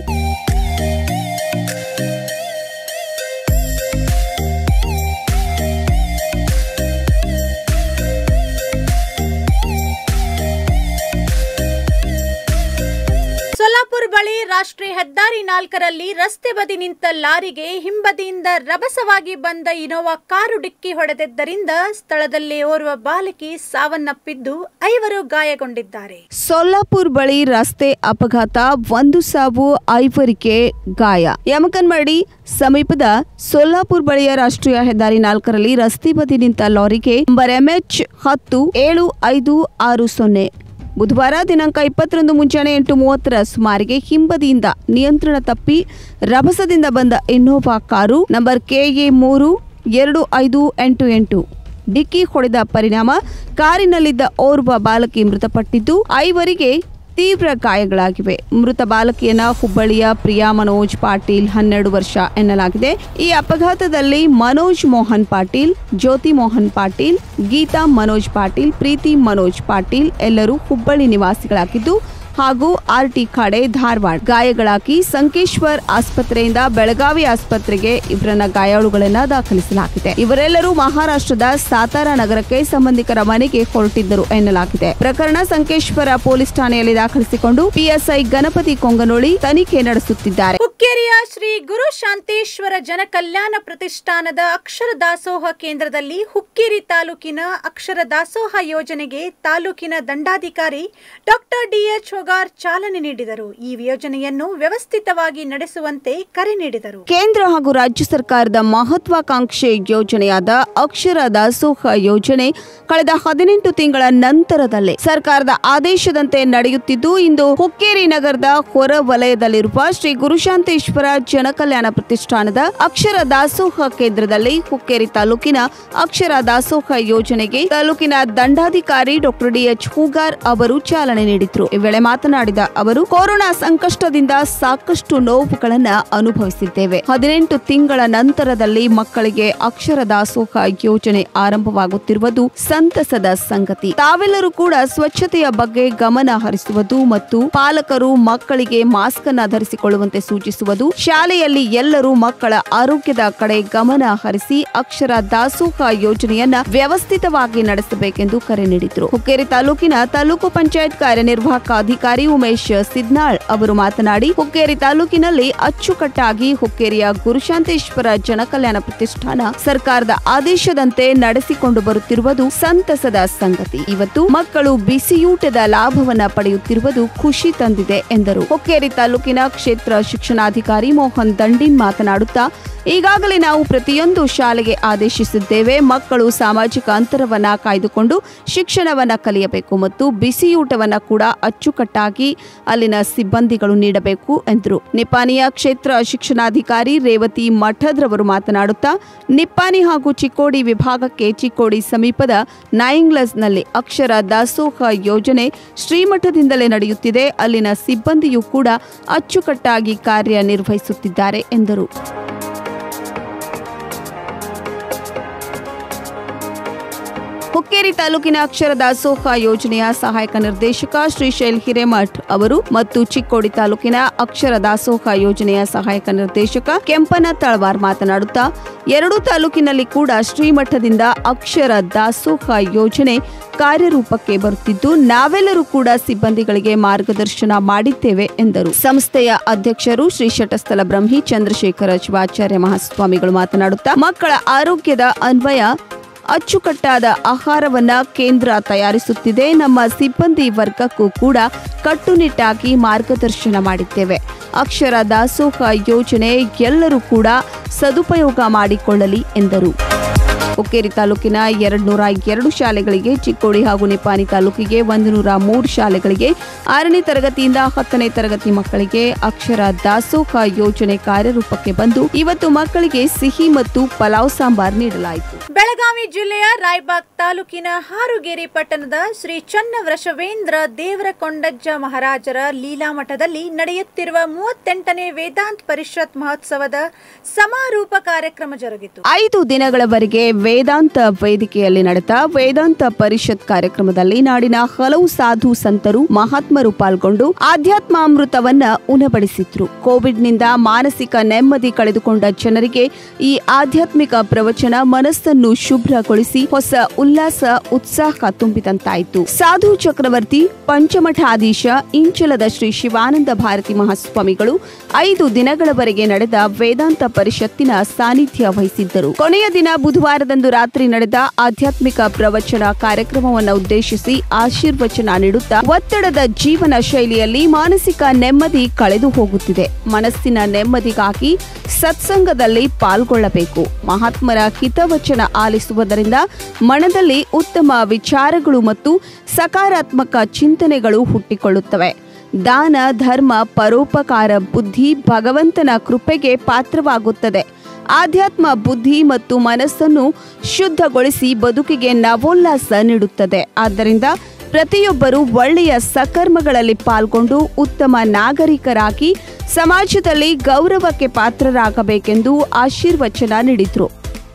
ಸೊಲ್ಲಾಪುರ ಬಳಿ ರಾಷ್ಟ್ರೀಯ ಹೆದ್ದಾರಿ ನಾಲ್ಕರಲ್ಲಿ ರಸ್ತೆ ಬದಿ ನಿಂತ ಲಾರಿಗೆ ಹಿಂಬದಿಯಿಂದ ರಭಸವಾಗಿ ಬಂದ ಇನೋವಾ ಕಾರು ಡಿಕ್ಕಿ ಹೊಡೆದಿದ್ದರಿಂದ ಸ್ಥಳದಲ್ಲೇ ಓರ್ವ ಬಾಲಕಿ ಸಾವನ್ನಪ್ಪಿದ್ದು ಐವರು ಗಾಯಗೊಂಡಿದ್ದಾರೆ ಸೊಲ್ಲಾಪುರ್ ಬಳಿ ರಸ್ತೆ ಅಪಘಾತ ಒಂದು ಸಾವು ಐವರಿಗೆ ಗಾಯ ಯಮಕನ್ಮಡಿ ಸಮೀಪದ ಸೊಲ್ಲಾಪುರ್ ಬಳಿಯ ರಾಷ್ಟ್ರೀಯ ಹೆದ್ದಾರಿ ನಾಲ್ಕರಲ್ಲಿ ರಸ್ತೆ ಬದಿ ನಿಂತ ಲಾರಿಗೆ ನಂಬರ್ ಎಂಎಚ್ ಹತ್ತು ಏಳು ಐದು ಆರು ಸೊನ್ನೆ ಬುಧವಾರ ದಿನಾಂಕ ಇಪ್ಪತ್ತರಂದು ಮುಂಜಾನೆ ಎಂಟು ಮೂವತ್ತರ ಸುಮಾರಿಗೆ ಹಿಂಬದಿಯಿಂದ ನಿಯಂತ್ರಣ ತಪ್ಪಿ ರಭಸದಿಂದ ಬಂದ ಇನ್ನೋವಾ ಕಾರು ನಂಬರ್ ಕೆಎ ಮೂರು ಎರಡು ಐದು ಎಂಟು ಎಂಟು ಡಿಕ್ಕಿ ಹೊಡೆದ ಪರಿಣಾಮ ಕಾರಿನಲ್ಲಿದ್ದ ಓರ್ವ ಬಾಲಕಿ ಮೃತಪಟ್ಟಿದ್ದು ಐವರಿಗೆ ತೀವ್ರ ಗಾಯಗಳಾಗಿವೆ ಮೃತ ಬಾಲಕಿಯನ್ನ ಹುಬ್ಬಳ್ಳಿಯ ಪ್ರಿಯಾ ಮನೋಜ್ ಪಾಟೀಲ್ ಹನ್ನೆರಡು ವರ್ಷ ಎನ್ನಲಾಗಿದೆ ಈ ಅಪಘಾತದಲ್ಲಿ ಮನೋಜ್ ಮೋಹನ್ ಪಾಟೀಲ್ ಜ್ಯೋತಿ ಮೋಹನ್ ಪಾಟೀಲ್ ಗೀತಾ ಮನೋಜ್ ಪಾಟೀಲ್ ಪ್ರೀತಿ ಮನೋಜ್ ಪಾಟೀಲ್ ಎಲ್ಲರೂ ಹುಬ್ಬಳ್ಳಿ ನಿವಾಸಿಗಳಾಗಿದ್ದು ಹಾಗೂ ಆರ್ಟಿ ಖಾಡೆ ಧಾರವಾಡ ಗಾಯಗಳಾಗಿ ಸಂಕೇಶ್ವರ್ ಆಸ್ಪತ್ರೆಯಿಂದ ಬೆಳಗಾವಿ ಆಸ್ಪತ್ರೆಗೆ ಇವರನ್ನ ಗಾಯಾಳುಗಳನ್ನ ದಾಖಲಿಸಲಾಗಿದೆ ಇವರೆಲ್ಲರೂ ಮಹಾರಾಷ್ಟ್ರದ ಸಾತಾರ ನಗರಕ್ಕೆ ಸಂಬಂಧಿಕರ ಮನೆಗೆ ಹೊರಟಿದ್ದರು ಎನ್ನಲಾಗಿದೆ ಪ್ರಕರಣ ಸಂಕೇಶ್ವರ ಪೊಲೀಸ್ ಠಾಣೆಯಲ್ಲಿ ದಾಖಲಿಸಿಕೊಂಡು ಪಿಎಸ್ಐ ಗಣಪತಿ ಕೊಂಗನೊಳಿ ತನಿಖೆ ನಡೆಸುತ್ತಿದ್ದಾರೆ ಹುಕ್ಕೇರಿಯ ಶ್ರೀ ಗುರು ಶಾಂತೇಶ್ವರ ಜನಕಲ್ಯಾಣ ಪ್ರತಿಷ್ಠಾನದ ಅಕ್ಷರ ದಾಸೋಹ ಕೇಂದ್ರದಲ್ಲಿ ಹುಕ್ಕೇರಿ ತಾಲೂಕಿನ ಅಕ್ಷರ ದಾಸೋಹ ಯೋಜನೆಗೆ ತಾಲೂಕಿನ ದಂಡಾಧಿಕಾರಿ ಡಾಕ್ಟರ್ ಡಿಎಚ್ ಹೊಗಾರ್ ಚಾಲನೆ ನೀಡಿದರು ಈ ಯೋಜನೆಯನ್ನು ವ್ಯವಸ್ಥಿತವಾಗಿ ನಡೆಸುವಂತೆ ಕರೆ ನೀಡಿದರು ಕೇಂದ್ರ ಹಾಗೂ ರಾಜ್ಯ ಸರ್ಕಾರದ ಮಹತ್ವಾಕಾಂಕ್ಷೆ ಯೋಜನೆಯಾದ ಅಕ್ಷರ ದಾಸೋಹ ಯೋಜನೆ ಕಳೆದ ಹದಿನೆಂಟು ತಿಂಗಳ ನಂತರದಲ್ಲೇ ಸರ್ಕಾರದ ಆದೇಶದಂತೆ ನಡೆಯುತ್ತಿದ್ದು ಇಂದು ಹುಕ್ಕೇರಿ ನಗರದ ಹೊರ ವಲಯದಲ್ಲಿರುವ ಶ್ರೀ ಗುರುಶಾಂತೇಶ್ವರ ಜನಕಲ್ಯಾಣ ಪ್ರತಿಷ್ಠಾನದ ಅಕ್ಷರ ದಾಸೋಹ ಕೇಂದ್ರದಲ್ಲಿ ಹುಕ್ಕೇರಿ ತಾಲೂಕಿನ ಅಕ್ಷರ ದಾಸೋಹ ಯೋಜನೆಗೆ ತಾಲೂಕಿನ ದಂಡಾಧಿಕಾರಿ ಡಾಕ್ಟರ್ ಡಿಎಚ್ ಹೂಗಾರ್ ಅವರು ಚಾಲನೆ ನೀಡಿದ್ರು ಈ ವೇಳೆ ಮಾತನಾಡಿದ ಅವರು ಕೊರೋನಾ ಸಂಕಷ್ಟದಿಂದ ಸಾಕಷ್ಟು ನೋವುಗಳನ್ನ ಅನುಭವಿಸಿದ್ದೇವೆ ಹದಿನೆಂಟು ತಿಂಗಳ ನಂತರದಲ್ಲಿ ಮಕ್ಕಳಿಗೆ ಅಕ್ಷರ ದಾಸೋಹ ಯೋಜನೆ ಆರಂಭವಾಗುತ್ತಿರುವುದು ಸಂತಸದ ಸಂಗತಿ ತಾವೆಲ್ಲರೂ ಕೂಡ ಸ್ವಚ್ಛತೆಯ ಬಗ್ಗೆ ಗಮನ ಹರಿಸುವುದು ಮತ್ತು ಪಾಲಕರು ಮಕ್ಕಳಿಗೆ ಮಾಸ್ಕ್ ಅನ್ನ ಧರಿಸಿಕೊಳ್ಳುವಂತೆ ಸೂಚಿಸುವುದು ಶಾಲೆಯಲ್ಲಿ ಎಲ್ಲರೂ ಮಕ್ಕಳ ಆರೋಗ್ಯದ ಕಡೆ ಗಮನ ಹರಿಸಿ ಅಕ್ಷರ ದಾಸೋಹ ಯೋಜನೆಯನ್ನ ವ್ಯವಸ್ಥಿತವಾಗಿ ನಡೆಸಬೇಕೆಂದು ಕರೆ ನೀಡಿದರು ಹುಕ್ಕೇರಿ ತಾಲೂಕಿನ ತಾಲೂಕು ಪಂಚಾಯತ್ ಕಾರ್ಯನಿರ್ವಾಹಕ ಅಧಿಕಾರಿ ಉಮೇಶ್ ಸಿದ್ನಾಳ್ ಅವರು ಮಾತನಾಡಿ ಹುಕ್ಕೇರಿ ತಾಲೂಕಿನಲ್ಲಿ ಅಚ್ಚುಕಟ್ಟಾಗಿ ಹುಕ್ಕೇರಿಯ ಗುರುಶಾಂತೇಶ್ವರ ಜನಕಲ್ಯಾಣ ಪ್ರತಿಷ್ಠಾನ ಸರ್ಕಾರದ ಆದೇಶದಂತೆ ನಡೆಸಿಕೊಂಡು ಬರುತ್ತಿರುವುದು ಸಂತಸದ ಸಂಗತಿ ಇವತ್ತು ಮಕ್ಕಳು ಬಿಸಿಯೂಟದ ಲಾಭವನ್ನ ಪಡೆಯುತ್ತಿರುವುದು ಖುಷಿ ತಂದಿದೆ ಎಂದರು ಹುಕ್ಕೇರಿ ತಾಲೂಕಿನ ಕ್ಷೇತ್ರ ಶಿಕ್ಷಣಾಧಿಕಾರಿ ಮೋಹನ್ ದಂಡಿನ್ ಮಾತನಾಡುತ್ತಾ ಈಗಾಗಲೇ ನಾವು ಪ್ರತಿಯೊಂದು ಶಾಲೆಗೆ ಆದೇಶಿಸಿದ್ದೇವೆ ಮಕ್ಕಳು ಸಾಮಾಜಿಕ ಅಂತರವನ್ನ ಕಾಯ್ದುಕೊಂಡು ಶಿಕ್ಷಣವನ್ನ ಕಲಿಯಬೇಕು ಮತ್ತು ಬಿಸಿಯೂಟವನ್ನ ಕೂಡ ಅಚ್ಚುಕಟ್ಟಾಗಿ ಅಲ್ಲಿನ ಸಿಬ್ಬಂದಿಗಳು ನೀಡಬೇಕು ಎಂದರು ನಿಪಾನಿಯ ಕ್ಷೇತ್ರ ಶಿಕ್ಷಣಾಧಿಕಾರಿ ರೇವತಿ ಮಠದ್ರವರು ಮಾತನಾಡುತ್ತಾ ನಿಪ್ಪಾನಿ ಹಾಗೂ ಚಿಕ್ಕೋಡಿ ವಿಭಾಗಕ್ಕೆ ಚಿಕ್ಕೋಡಿ ಸಮೀಪದ ನಾಯಿಂಗ್ಲಸ್ನಲ್ಲಿ ಅಕ್ಷರ ದಾಸೋಹ ಯೋಜನೆ ಶ್ರೀಮಠದಿಂದಲೇ ನಡೆಯುತ್ತಿದೆ ಅಲ್ಲಿನ ಸಿಬ್ಬಂದಿಯೂ ಕೂಡ ಅಚ್ಚುಕಟ್ಟಾಗಿ ಕಾರ್ಯನಿರ್ವಹಿಸುತ್ತಿದ್ದಾರೆ ಎಂದರು ಹುಕ್ಕೇರಿ ತಾಲೂಕಿನ ಅಕ್ಷರ ದಾಸೋಹ ಯೋಜನೆಯ ಸಹಾಯಕ ನಿರ್ದೇಶಕ ಶ್ರೀಶೈಲ್ ಹಿರೇಮಠ್ ಅವರು ಮತ್ತು ಚಿಕ್ಕೋಡಿ ತಾಲೂಕಿನ ಅಕ್ಷರ ದಾಸೋಹ ಯೋಜನೆಯ ಸಹಾಯಕ ನಿರ್ದೇಶಕ ಕೆಂಪನ ತಳವಾರ್ ಮಾತನಾಡುತ್ತಾ ಎರಡೂ ತಾಲೂಕಿನಲ್ಲಿ ಕೂಡ ಶ್ರೀಮಠದಿಂದ ಅಕ್ಷರ ದಾಸೋಹ ಯೋಜನೆ ಕಾರ್ಯರೂಪಕ್ಕೆ ಬರುತ್ತಿದ್ದು ನಾವೆಲ್ಲರೂ ಕೂಡ ಸಿಬ್ಬಂದಿಗಳಿಗೆ ಮಾರ್ಗದರ್ಶನ ಮಾಡಿದ್ದೇವೆ ಎಂದರು ಸಂಸ್ಥೆಯ ಅಧ್ಯಕ್ಷರು ಶ್ರೀ ಶಟಸ್ಥಲ ಬ್ರಹ್ಮಿ ಚಂದ್ರಶೇಖರ ಶಿವಾಚಾರ್ಯ ಮಹಾಸ್ವಾಮಿಗಳು ಮಾತನಾಡುತ್ತಾ ಮಕ್ಕಳ ಆರೋಗ್ಯದ ಅನ್ವಯ ಅಚ್ಚುಕಟ್ಟಾದ ಆಹಾರವನ್ನ ಕೇಂದ್ರ ತಯಾರಿಸುತ್ತಿದೆ ನಮ್ಮ ಸಿಬ್ಬಂದಿ ವರ್ಗಕ್ಕೂ ಕೂಡ ಕಟ್ಟುನಿಟ್ಟಾಗಿ ಮಾರ್ಗದರ್ಶನ ಮಾಡಿದ್ದೇವೆ ಅಕ್ಷರ ದಾಸೋಹ ಯೋಜನೆ ಎಲ್ಲರೂ ಕೂಡ ಸದುಪಯೋಗ ಮಾಡಿಕೊಳ್ಳಲಿ ಎಂದರು ಹುಕ್ಕೇರಿ ತಾಲೂಕಿನ ಎರಡು ನೂರ ಎರಡು ಶಾಲೆಗಳಿಗೆ ಚಿಕ್ಕೋಡಿ ಹಾಗೂ ನಿಪಾನಿ ತಾಲೂಕಿಗೆ ಒಂದು ನೂರ ಮೂರು ಶಾಲೆಗಳಿಗೆ ಆರನೇ ತರಗತಿಯಿಂದ ಹತ್ತನೇ ತರಗತಿ ಮಕ್ಕಳಿಗೆ ಅಕ್ಷರ ದಾಸೋಹ ಯೋಜನೆ ಕಾರ್ಯರೂಪಕ್ಕೆ ಬಂದು ಇವತ್ತು ಮಕ್ಕಳಿಗೆ ಸಿಹಿ ಮತ್ತು ಪಲಾವ್ ಸಾಂಬಾರ್ ನೀಡಲಾಯಿತು ಬೆಳಗಾವಿ ಜಿಲ್ಲೆಯ ರಾಯಬಾಗ್ ತಾಲೂಕಿನ ಹಾರುಗೇರಿ ಪಟ್ಟಣದ ಶ್ರೀ ಚನ್ನವೃಷವೇಂದ್ರ ದೇವರಕೊಂಡಜ್ಜ ಮಹಾರಾಜರ ಲೀಲಾಮಠದಲ್ಲಿ ನಡೆಯುತ್ತಿರುವ ಮೂವತ್ತೆಂಟನೇ ವೇದಾಂತ್ ಪರಿಷತ್ ಮಹೋತ್ಸವದ ಸಮಾರೋಪ ಕಾರ್ಯಕ್ರಮ ಜರುಗಿತು ಐದು ದಿನಗಳವರೆಗೆ ವೇದಾಂತ ವೇದಿಕೆಯಲ್ಲಿ ನಡೆದ ವೇದಾಂತ ಪರಿಷತ್ ಕಾರ್ಯಕ್ರಮದಲ್ಲಿ ನಾಡಿನ ಹಲವು ಸಾಧು ಸಂತರು ಮಹಾತ್ಮರು ಪಾಲ್ಗೊಂಡು ಆಧ್ಯಾತ್ಮಾಮೃತವನ್ನ ಉಣಬಡಿಸಿದ್ರು ಕೋವಿಡ್ನಿಂದ ಮಾನಸಿಕ ನೆಮ್ಮದಿ ಕಳೆದುಕೊಂಡ ಜನರಿಗೆ ಈ ಆಧ್ಯಾತ್ಮಿಕ ಪ್ರವಚನ ಮನಸ್ಸನ್ನು ಶುಭ್ರಗೊಳಿಸಿ ಹೊಸ ಉಲ್ಲಾಸ ಉತ್ಸಾಹ ತುಂಬಿದಂತಾಯಿತು ಸಾಧು ಚಕ್ರವರ್ತಿ ಪಂಚಮಠಾಧೀಶ ಇಂಚಲದ ಶ್ರೀ ಶಿವಾನಂದ ಭಾರತಿ ಮಹಾಸ್ವಾಮಿಗಳು ಐದು ದಿನಗಳವರೆಗೆ ನಡೆದ ವೇದಾಂತ ಪರಿಷತ್ತಿನ ಸಾನ್ನಿಧ್ಯ ವಹಿಸಿದ್ದರು ಕೊನೆಯ ದಿನ ಬುಧವಾರದಂದು ರಾತ್ರಿ ನಡೆದ ಆಧ್ಯಾತ್ಮಿಕ ಪ್ರವಚನ ಕಾರ್ಯಕ್ರಮವನ್ನು ಉದ್ದೇಶಿಸಿ ಆಶೀರ್ವಚನ ನೀಡುತ್ತಾ ಒತ್ತಡದ ಜೀವನ ಶೈಲಿಯಲ್ಲಿ ಮಾನಸಿಕ ನೆಮ್ಮದಿ ಕಳೆದು ಹೋಗುತ್ತಿದೆ ಮನಸ್ಸಿನ ನೆಮ್ಮದಿಗಾಗಿ ಸತ್ಸಂಗದಲ್ಲಿ ಪಾಲ್ಗೊಳ್ಳಬೇಕು ಮಹಾತ್ಮರ ಹಿತವಚನ ಆಲಿಸುವುದರಿಂದ ಮನದಲ್ಲಿ ಉತ್ತಮ ವಿಚಾರಗಳು ಮತ್ತು ಸಕಾರಾತ್ಮಕ ಚಿಂತನೆಗಳು ಹುಟ್ಟಿಕೊಳ್ಳುತ್ತವೆ ದಾನ ಧರ್ಮ ಪರೋಪಕಾರ ಬುದ್ಧಿ ಭಗವಂತನ ಕೃಪೆಗೆ ಪಾತ್ರವಾಗುತ್ತದೆ ಆಧ್ಯಾತ್ಮ ಬುದ್ಧಿ ಮತ್ತು ಮನಸ್ಸನ್ನು ಶುದ್ಧಗೊಳಿಸಿ ಬದುಕಿಗೆ ನವೋಲ್ಲಾಸ ನೀಡುತ್ತದೆ ಆದ್ದರಿಂದ ಪ್ರತಿಯೊಬ್ಬರು ಒಳ್ಳೆಯ ಸಕರ್ಮಗಳಲ್ಲಿ ಪಾಲ್ಗೊಂಡು ಉತ್ತಮ ನಾಗರಿಕರಾಗಿ ಸಮಾಜದಲ್ಲಿ ಗೌರವಕ್ಕೆ ಪಾತ್ರರಾಗಬೇಕೆಂದು ಆಶೀರ್ವಚನ ನೀಡಿದ್ರು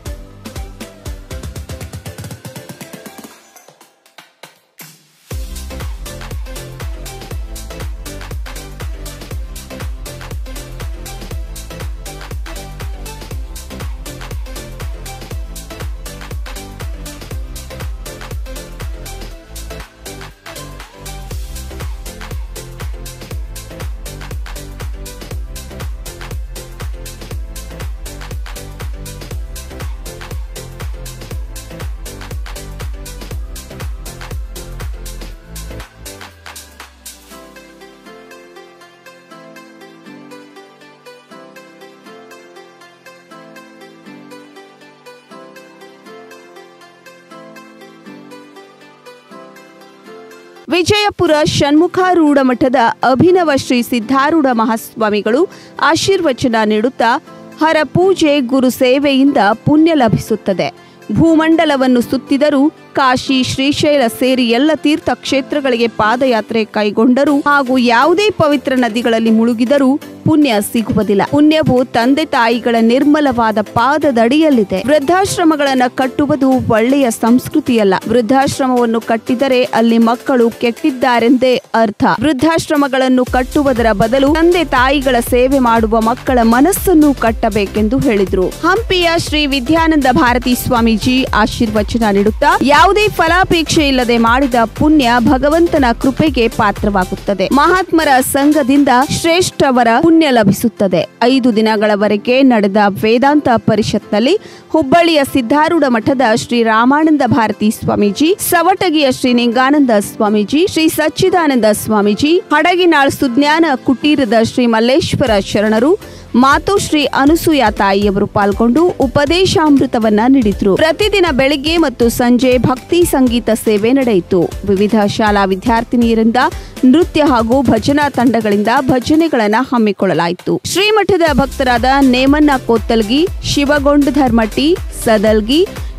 ವಿಜಯಪುರ ಷಣ್ಮುಖಾರೂಢ ಮಠದ ಅಭಿನವ ಶ್ರೀ ಸಿದ್ಧಾರೂಢ ಮಹಾಸ್ವಾಮಿಗಳು ಆಶೀರ್ವಚನ ನೀಡುತ್ತಾ ಹರ ಪೂಜೆ ಗುರು ಸೇವೆಯಿಂದ ಪುಣ್ಯ ಲಭಿಸುತ್ತದೆ ಭೂಮಂಡಲವನ್ನು ಸುತ್ತಿದರೂ ಕಾಶಿ ಶ್ರೀಶೈಲ ಸೇರಿ ಎಲ್ಲ ತೀರ್ಥ ಕ್ಷೇತ್ರಗಳಿಗೆ ಪಾದಯಾತ್ರೆ ಕೈಗೊಂಡರೂ ಹಾಗೂ ಯಾವುದೇ ಪವಿತ್ರ ನದಿಗಳಲ್ಲಿ ಮುಳುಗಿದರೂ ಪುಣ್ಯ ಸಿಗುವುದಿಲ್ಲ ಪುಣ್ಯವು ತಂದೆ ತಾಯಿಗಳ ನಿರ್ಮಲವಾದ ಪಾದದಡಿಯಲ್ಲಿದೆ ವೃದ್ಧಾಶ್ರಮಗಳನ್ನ ಕಟ್ಟುವುದು ಒಳ್ಳೆಯ ಸಂಸ್ಕೃತಿಯಲ್ಲ ವೃದ್ಧಾಶ್ರಮವನ್ನು ಕಟ್ಟಿದರೆ ಅಲ್ಲಿ ಮಕ್ಕಳು ಕೆಟ್ಟಿದ್ದಾರೆಂದೇ ಅರ್ಥ ವೃದ್ಧಾಶ್ರಮಗಳನ್ನು ಕಟ್ಟುವುದರ ಬದಲು ತಂದೆ ತಾಯಿಗಳ ಸೇವೆ ಮಾಡುವ ಮಕ್ಕಳ ಮನಸ್ಸನ್ನು ಕಟ್ಟಬೇಕೆಂದು ಹೇಳಿದ್ರು ಹಂಪಿಯ ಶ್ರೀ ವಿದ್ಯಾನಂದ ಭಾರತಿ ಸ್ವಾಮೀಜಿ ಆಶೀರ್ವಚನ ನೀಡುತ್ತಾ ಯಾವುದೇ ಫಲಾಪೇಕ್ಷೆ ಇಲ್ಲದೆ ಮಾಡಿದ ಪುಣ್ಯ ಭಗವಂತನ ಕೃಪೆಗೆ ಪಾತ್ರವಾಗುತ್ತದೆ ಮಹಾತ್ಮರ ಸಂಘದಿಂದ ಶ್ರೇಷ್ಠವರ ಪುಣ್ಯ ಲಭಿಸುತ್ತದೆ ಐದು ದಿನಗಳವರೆಗೆ ನಡೆದ ವೇದಾಂತ ಪರಿಷತ್ನಲ್ಲಿ ಹುಬ್ಬಳ್ಳಿಯ ಸಿದ್ಧಾರೂಢ ಮಠದ ಶ್ರೀ ರಾಮಾನಂದ ಭಾರತಿ ಸ್ವಾಮೀಜಿ ಸವಟಗಿಯ ಶ್ರೀ ನಿಂಗಾನಂದ ಸ್ವಾಮೀಜಿ ಶ್ರೀ ಸಚ್ಚಿದಾನಂದ ಸ್ವಾಮೀಜಿ ಹಡಗಿನಾಳ್ ಸುಜ್ಞಾನ ಕುಟೀರದ ಶ್ರೀ ಮಲ್ಲೇಶ್ವರ ಶರಣರು ಮಾತೋಶ್ರೀ ಅನುಸೂಯ ತಾಯಿಯವರು ಪಾಲ್ಗೊಂಡು ಉಪದೇಶಾಮೃತವನ್ನ ನೀಡಿದ್ರು ಪ್ರತಿದಿನ ಬೆಳಿಗ್ಗೆ ಮತ್ತು ಸಂಜೆ ಭಕ್ತಿ ಸಂಗೀತ ಸೇವೆ ನಡೆಯಿತು ವಿವಿಧ ಶಾಲಾ ವಿದ್ಯಾರ್ಥಿನಿಯರಿಂದ ನೃತ್ಯ ಹಾಗೂ ಭಜನಾ ತಂಡಗಳಿಂದ ಭಜನೆಗಳನ್ನ ಹಮ್ಮಿಕೊಳ್ಳಲಾಯಿತು ಶ್ರೀಮಠದ ಭಕ್ತರಾದ ನೇಮನ್ನ ಕೋತ್ತಲ್ಗಿ ಶಿವಗೊಂಡ ಧರ್ಮಟ್ಟಿ ಸದಲ್ಗಿ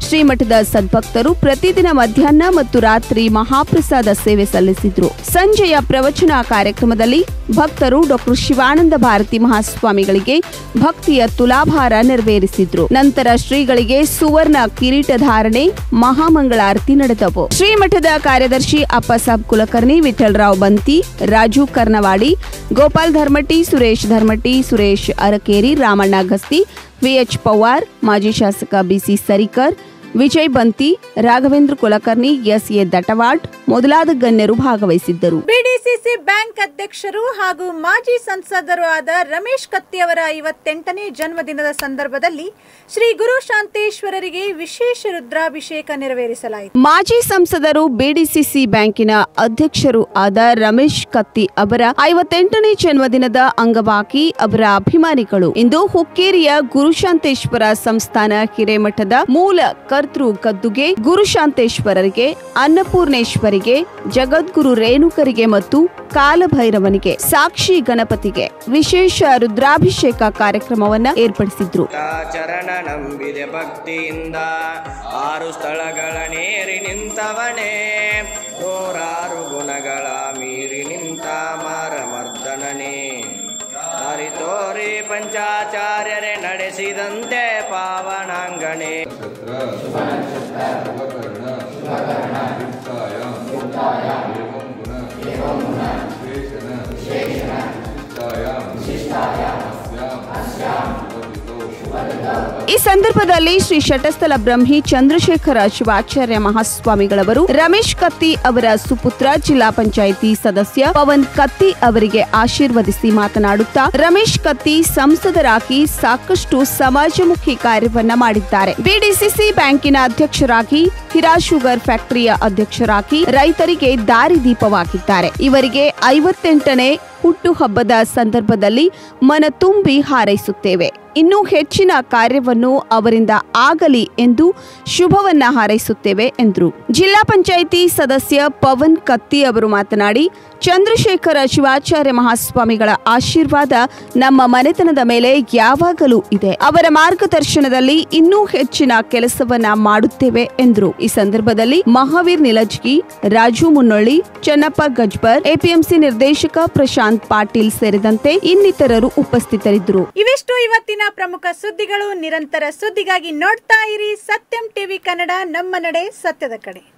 ಶ್ರೀಮಠದ ಸದ್ಭಕ್ತರು ಪ್ರತಿದಿನ ಮಧ್ಯಾಹ್ನ ಮತ್ತು ರಾತ್ರಿ ಮಹಾಪ್ರಸಾದ ಸೇವೆ ಸಲ್ಲಿಸಿದ್ರು ಸಂಜೆಯ ಪ್ರವಚನ ಕಾರ್ಯಕ್ರಮದಲ್ಲಿ ಭಕ್ತರು ಡಾಕ್ಟರ್ ಶಿವಾನಂದ ಭಾರತಿ ಮಹಾಸ್ವಾಮಿಗಳಿಗೆ ಭಕ್ತಿಯ ತುಲಾಭಾರ ನೆರವೇರಿಸಿದ್ರು ನಂತರ ಶ್ರೀಗಳಿಗೆ ಸುವರ್ಣ ಕಿರೀಟ ಧಾರಣೆ ಮಹಾಮಂಗಳಾರತಿ ನಡೆದವು ಶ್ರೀಮಠದ ಕಾರ್ಯದರ್ಶಿ ಅಪ್ಪಸಾಬ್ ಕುಲಕರ್ಣಿ ವಿಠಲರಾವ್ ಬಂತಿ ರಾಜು ಕರ್ನವಾಡಿ ಗೋಪಾಲ್ ಧರ್ಮಟ್ಟಿ ಸುರೇಶ್ ಧರ್ಮಟ್ಟಿ ಸುರೇಶ್ ಅರಕೇರಿ ರಾಮಣ್ಣ ಗಸ್ತಿ ವಿಎಚ್ ಪವಾರ್ ಮಾಜಿ ಶಾಸಕ BC Sarikar Vijay Banti Raghavendra Kulkarni S A Datawad ಮೊದಲಾದ ಗಣ್ಯರು ಭಾಗವಹಿಸಿದ್ದರು ಬಿಡಿಸಿಸಿ ಬ್ಯಾಂಕ್ ಅಧ್ಯಕ್ಷರು ಹಾಗೂ ಮಾಜಿ ಸಂಸದರು ಆದ ರಮೇಶ್ ಕತ್ತಿಯವರ ಐವತ್ತೆಂಟನೇ ಜನ್ಮದಿನದ ಸಂದರ್ಭದಲ್ಲಿ ಶ್ರೀ ಗುರು ಶಾಂತೇಶ್ವರರಿಗೆ ವಿಶೇಷ ರುದ್ರಾಭಿಷೇಕ ನೆರವೇರಿಸಲಾಯಿತು ಮಾಜಿ ಸಂಸದರು ಬಿಡಿಸಿಸಿ ಬ್ಯಾಂಕಿನ ಅಧ್ಯಕ್ಷರು ಆದ ರಮೇಶ್ ಕತ್ತಿ ಅವರ ಐವತ್ತೆಂಟನೇ ಜನ್ಮದಿನದ ಅಂಗವಾಗಿ ಅವರ ಅಭಿಮಾನಿಗಳು ಇಂದು ಹುಕ್ಕೇರಿಯ ಗುರುಶಾಂತೇಶ್ವರ ಸಂಸ್ಥಾನ ಹಿರೇಮಠದ ಮೂಲ ಕರ್ತೃ ಗದ್ದುಗೆ ಗುರುಶಾಂತೇಶ್ವರರಿಗೆ ಅನ್ನಪೂರ್ಣೇಶ್ವರಿಗೆ ಜಗದ್ಗುರು ರೇಣುಕರಿಗೆ ಮತ್ತು ಕಾಲಭೈರವನಿಗೆ ಸಾಕ್ಷಿ ಗಣಪತಿಗೆ ವಿಶೇಷ ರುದ್ರಾಭಿಷೇಕ ಕಾರ್ಯಕ್ರಮವನ್ನ ಏರ್ಪಡಿಸಿದ್ರು ಚರಣ ನಂಬಿದೆ ಭಕ್ತಿಯಿಂದ ಆರು ಸ್ಥಳಗಳನೇರಿ ನಿಂತವನೇ ನೂರಾರು ಗುಣಗಳ ಮೀರಿ ನಿಂತ ಮರಮರ್ದನನೇ ದಾರಿ ತೋರಿ ಪಂಚಾಚಾರ್ಯರೇ ನಡೆಸಿದಂತೆ ಪಾವನಾಂಗಣೆ ಈ ಸಂದರ್ಭದಲ್ಲಿ ಶ್ರೀ ಶಟಸ್ಥಲ ಬ್ರಹ್ಮಿ ಚಂದ್ರಶೇಖರ ಶಿವಾಚಾರ್ಯ ಮಹಾಸ್ವಾಮಿಗಳವರು ರಮೇಶ್ ಕತ್ತಿ ಅವರ ಸುಪುತ್ರ ಜಿಲ್ಲಾ ಪಂಚಾಯಿತಿ ಸದಸ್ಯ ಪವನ್ ಕತ್ತಿ ಅವರಿಗೆ ಆಶೀರ್ವದಿಸಿ ಮಾತನಾಡುತ್ತಾ ರಮೇಶ್ ಕತ್ತಿ ಸಂಸದರಾಗಿ ಸಾಕಷ್ಟು ಸಮಾಜಮುಖಿ ಕಾರ್ಯವನ್ನ ಮಾಡಿದ್ದಾರೆ ಬಿಡಿಸಿಸಿ ಬ್ಯಾಂಕಿನ ಅಧ್ಯಕ್ಷರಾಗಿ ಹಿರಾ ಶುಗರ್ ಫ್ಯಾಕ್ಟರಿಯ ಅಧ್ಯಕ್ಷರಾಗಿ ರೈತರಿಗೆ ದಾರಿದೀಪವಾಗಿದ್ದಾರೆ ಇವರಿಗೆ ಐವತ್ತೆಂಟನೇ ಹುಟ್ಟುಹಬ್ಬದ ಸಂದರ್ಭದಲ್ಲಿ ಮನ ತುಂಬಿ ಹಾರೈಸುತ್ತೇವೆ ಇನ್ನೂ ಹೆಚ್ಚಿನ ಕಾರ್ಯವನ್ನು ಅವರಿಂದ ಆಗಲಿ ಎಂದು ಶುಭವನ್ನ ಹಾರೈಸುತ್ತೇವೆ ಎಂದರು ಜಿಲ್ಲಾ ಪಂಚಾಯಿತಿ ಸದಸ್ಯ ಪವನ್ ಕತ್ತಿ ಅವರು ಮಾತನಾಡಿ ಚಂದ್ರಶೇಖರ ಶಿವಾಚಾರ್ಯ ಮಹಾಸ್ವಾಮಿಗಳ ಆಶೀರ್ವಾದ ನಮ್ಮ ಮನೆತನದ ಮೇಲೆ ಯಾವಾಗಲೂ ಇದೆ ಅವರ ಮಾರ್ಗದರ್ಶನದಲ್ಲಿ ಇನ್ನೂ ಹೆಚ್ಚಿನ ಕೆಲಸವನ್ನ ಮಾಡುತ್ತೇವೆ ಎಂದರು ಈ ಸಂದರ್ಭದಲ್ಲಿ ಮಹಾವೀರ್ ನಿಲಜ್ಗಿ ರಾಜು ಮುನ್ನೊಳ್ಳಿ ಚನ್ನಪ್ಪ ಗಜ್ಬರ್ ಎಪಿಎಂಸಿ ನಿರ್ದೇಶಕ ಪ್ರಶಾಂತ್ ಪಾಟೀಲ್ ಸೇರಿದಂತೆ ಇನ್ನಿತರರು ಉಪಸ್ಥಿತರಿದ್ದರು ಇವೆಷ್ಟು ಇವತ್ತಿನ ಪ್ರಮುಖ ಸುದ್ದಿಗಳು ನಿರಂತರ ಸುದ್ದಿಗಾಗಿ ನೋಡ್ತಾ ಇರಿ ಸತ್ಯಂ ಟಿವಿ ಕನ್ನಡ ನಮ್ಮ ನಡೆ ಸತ್ಯದ ಕಡೆ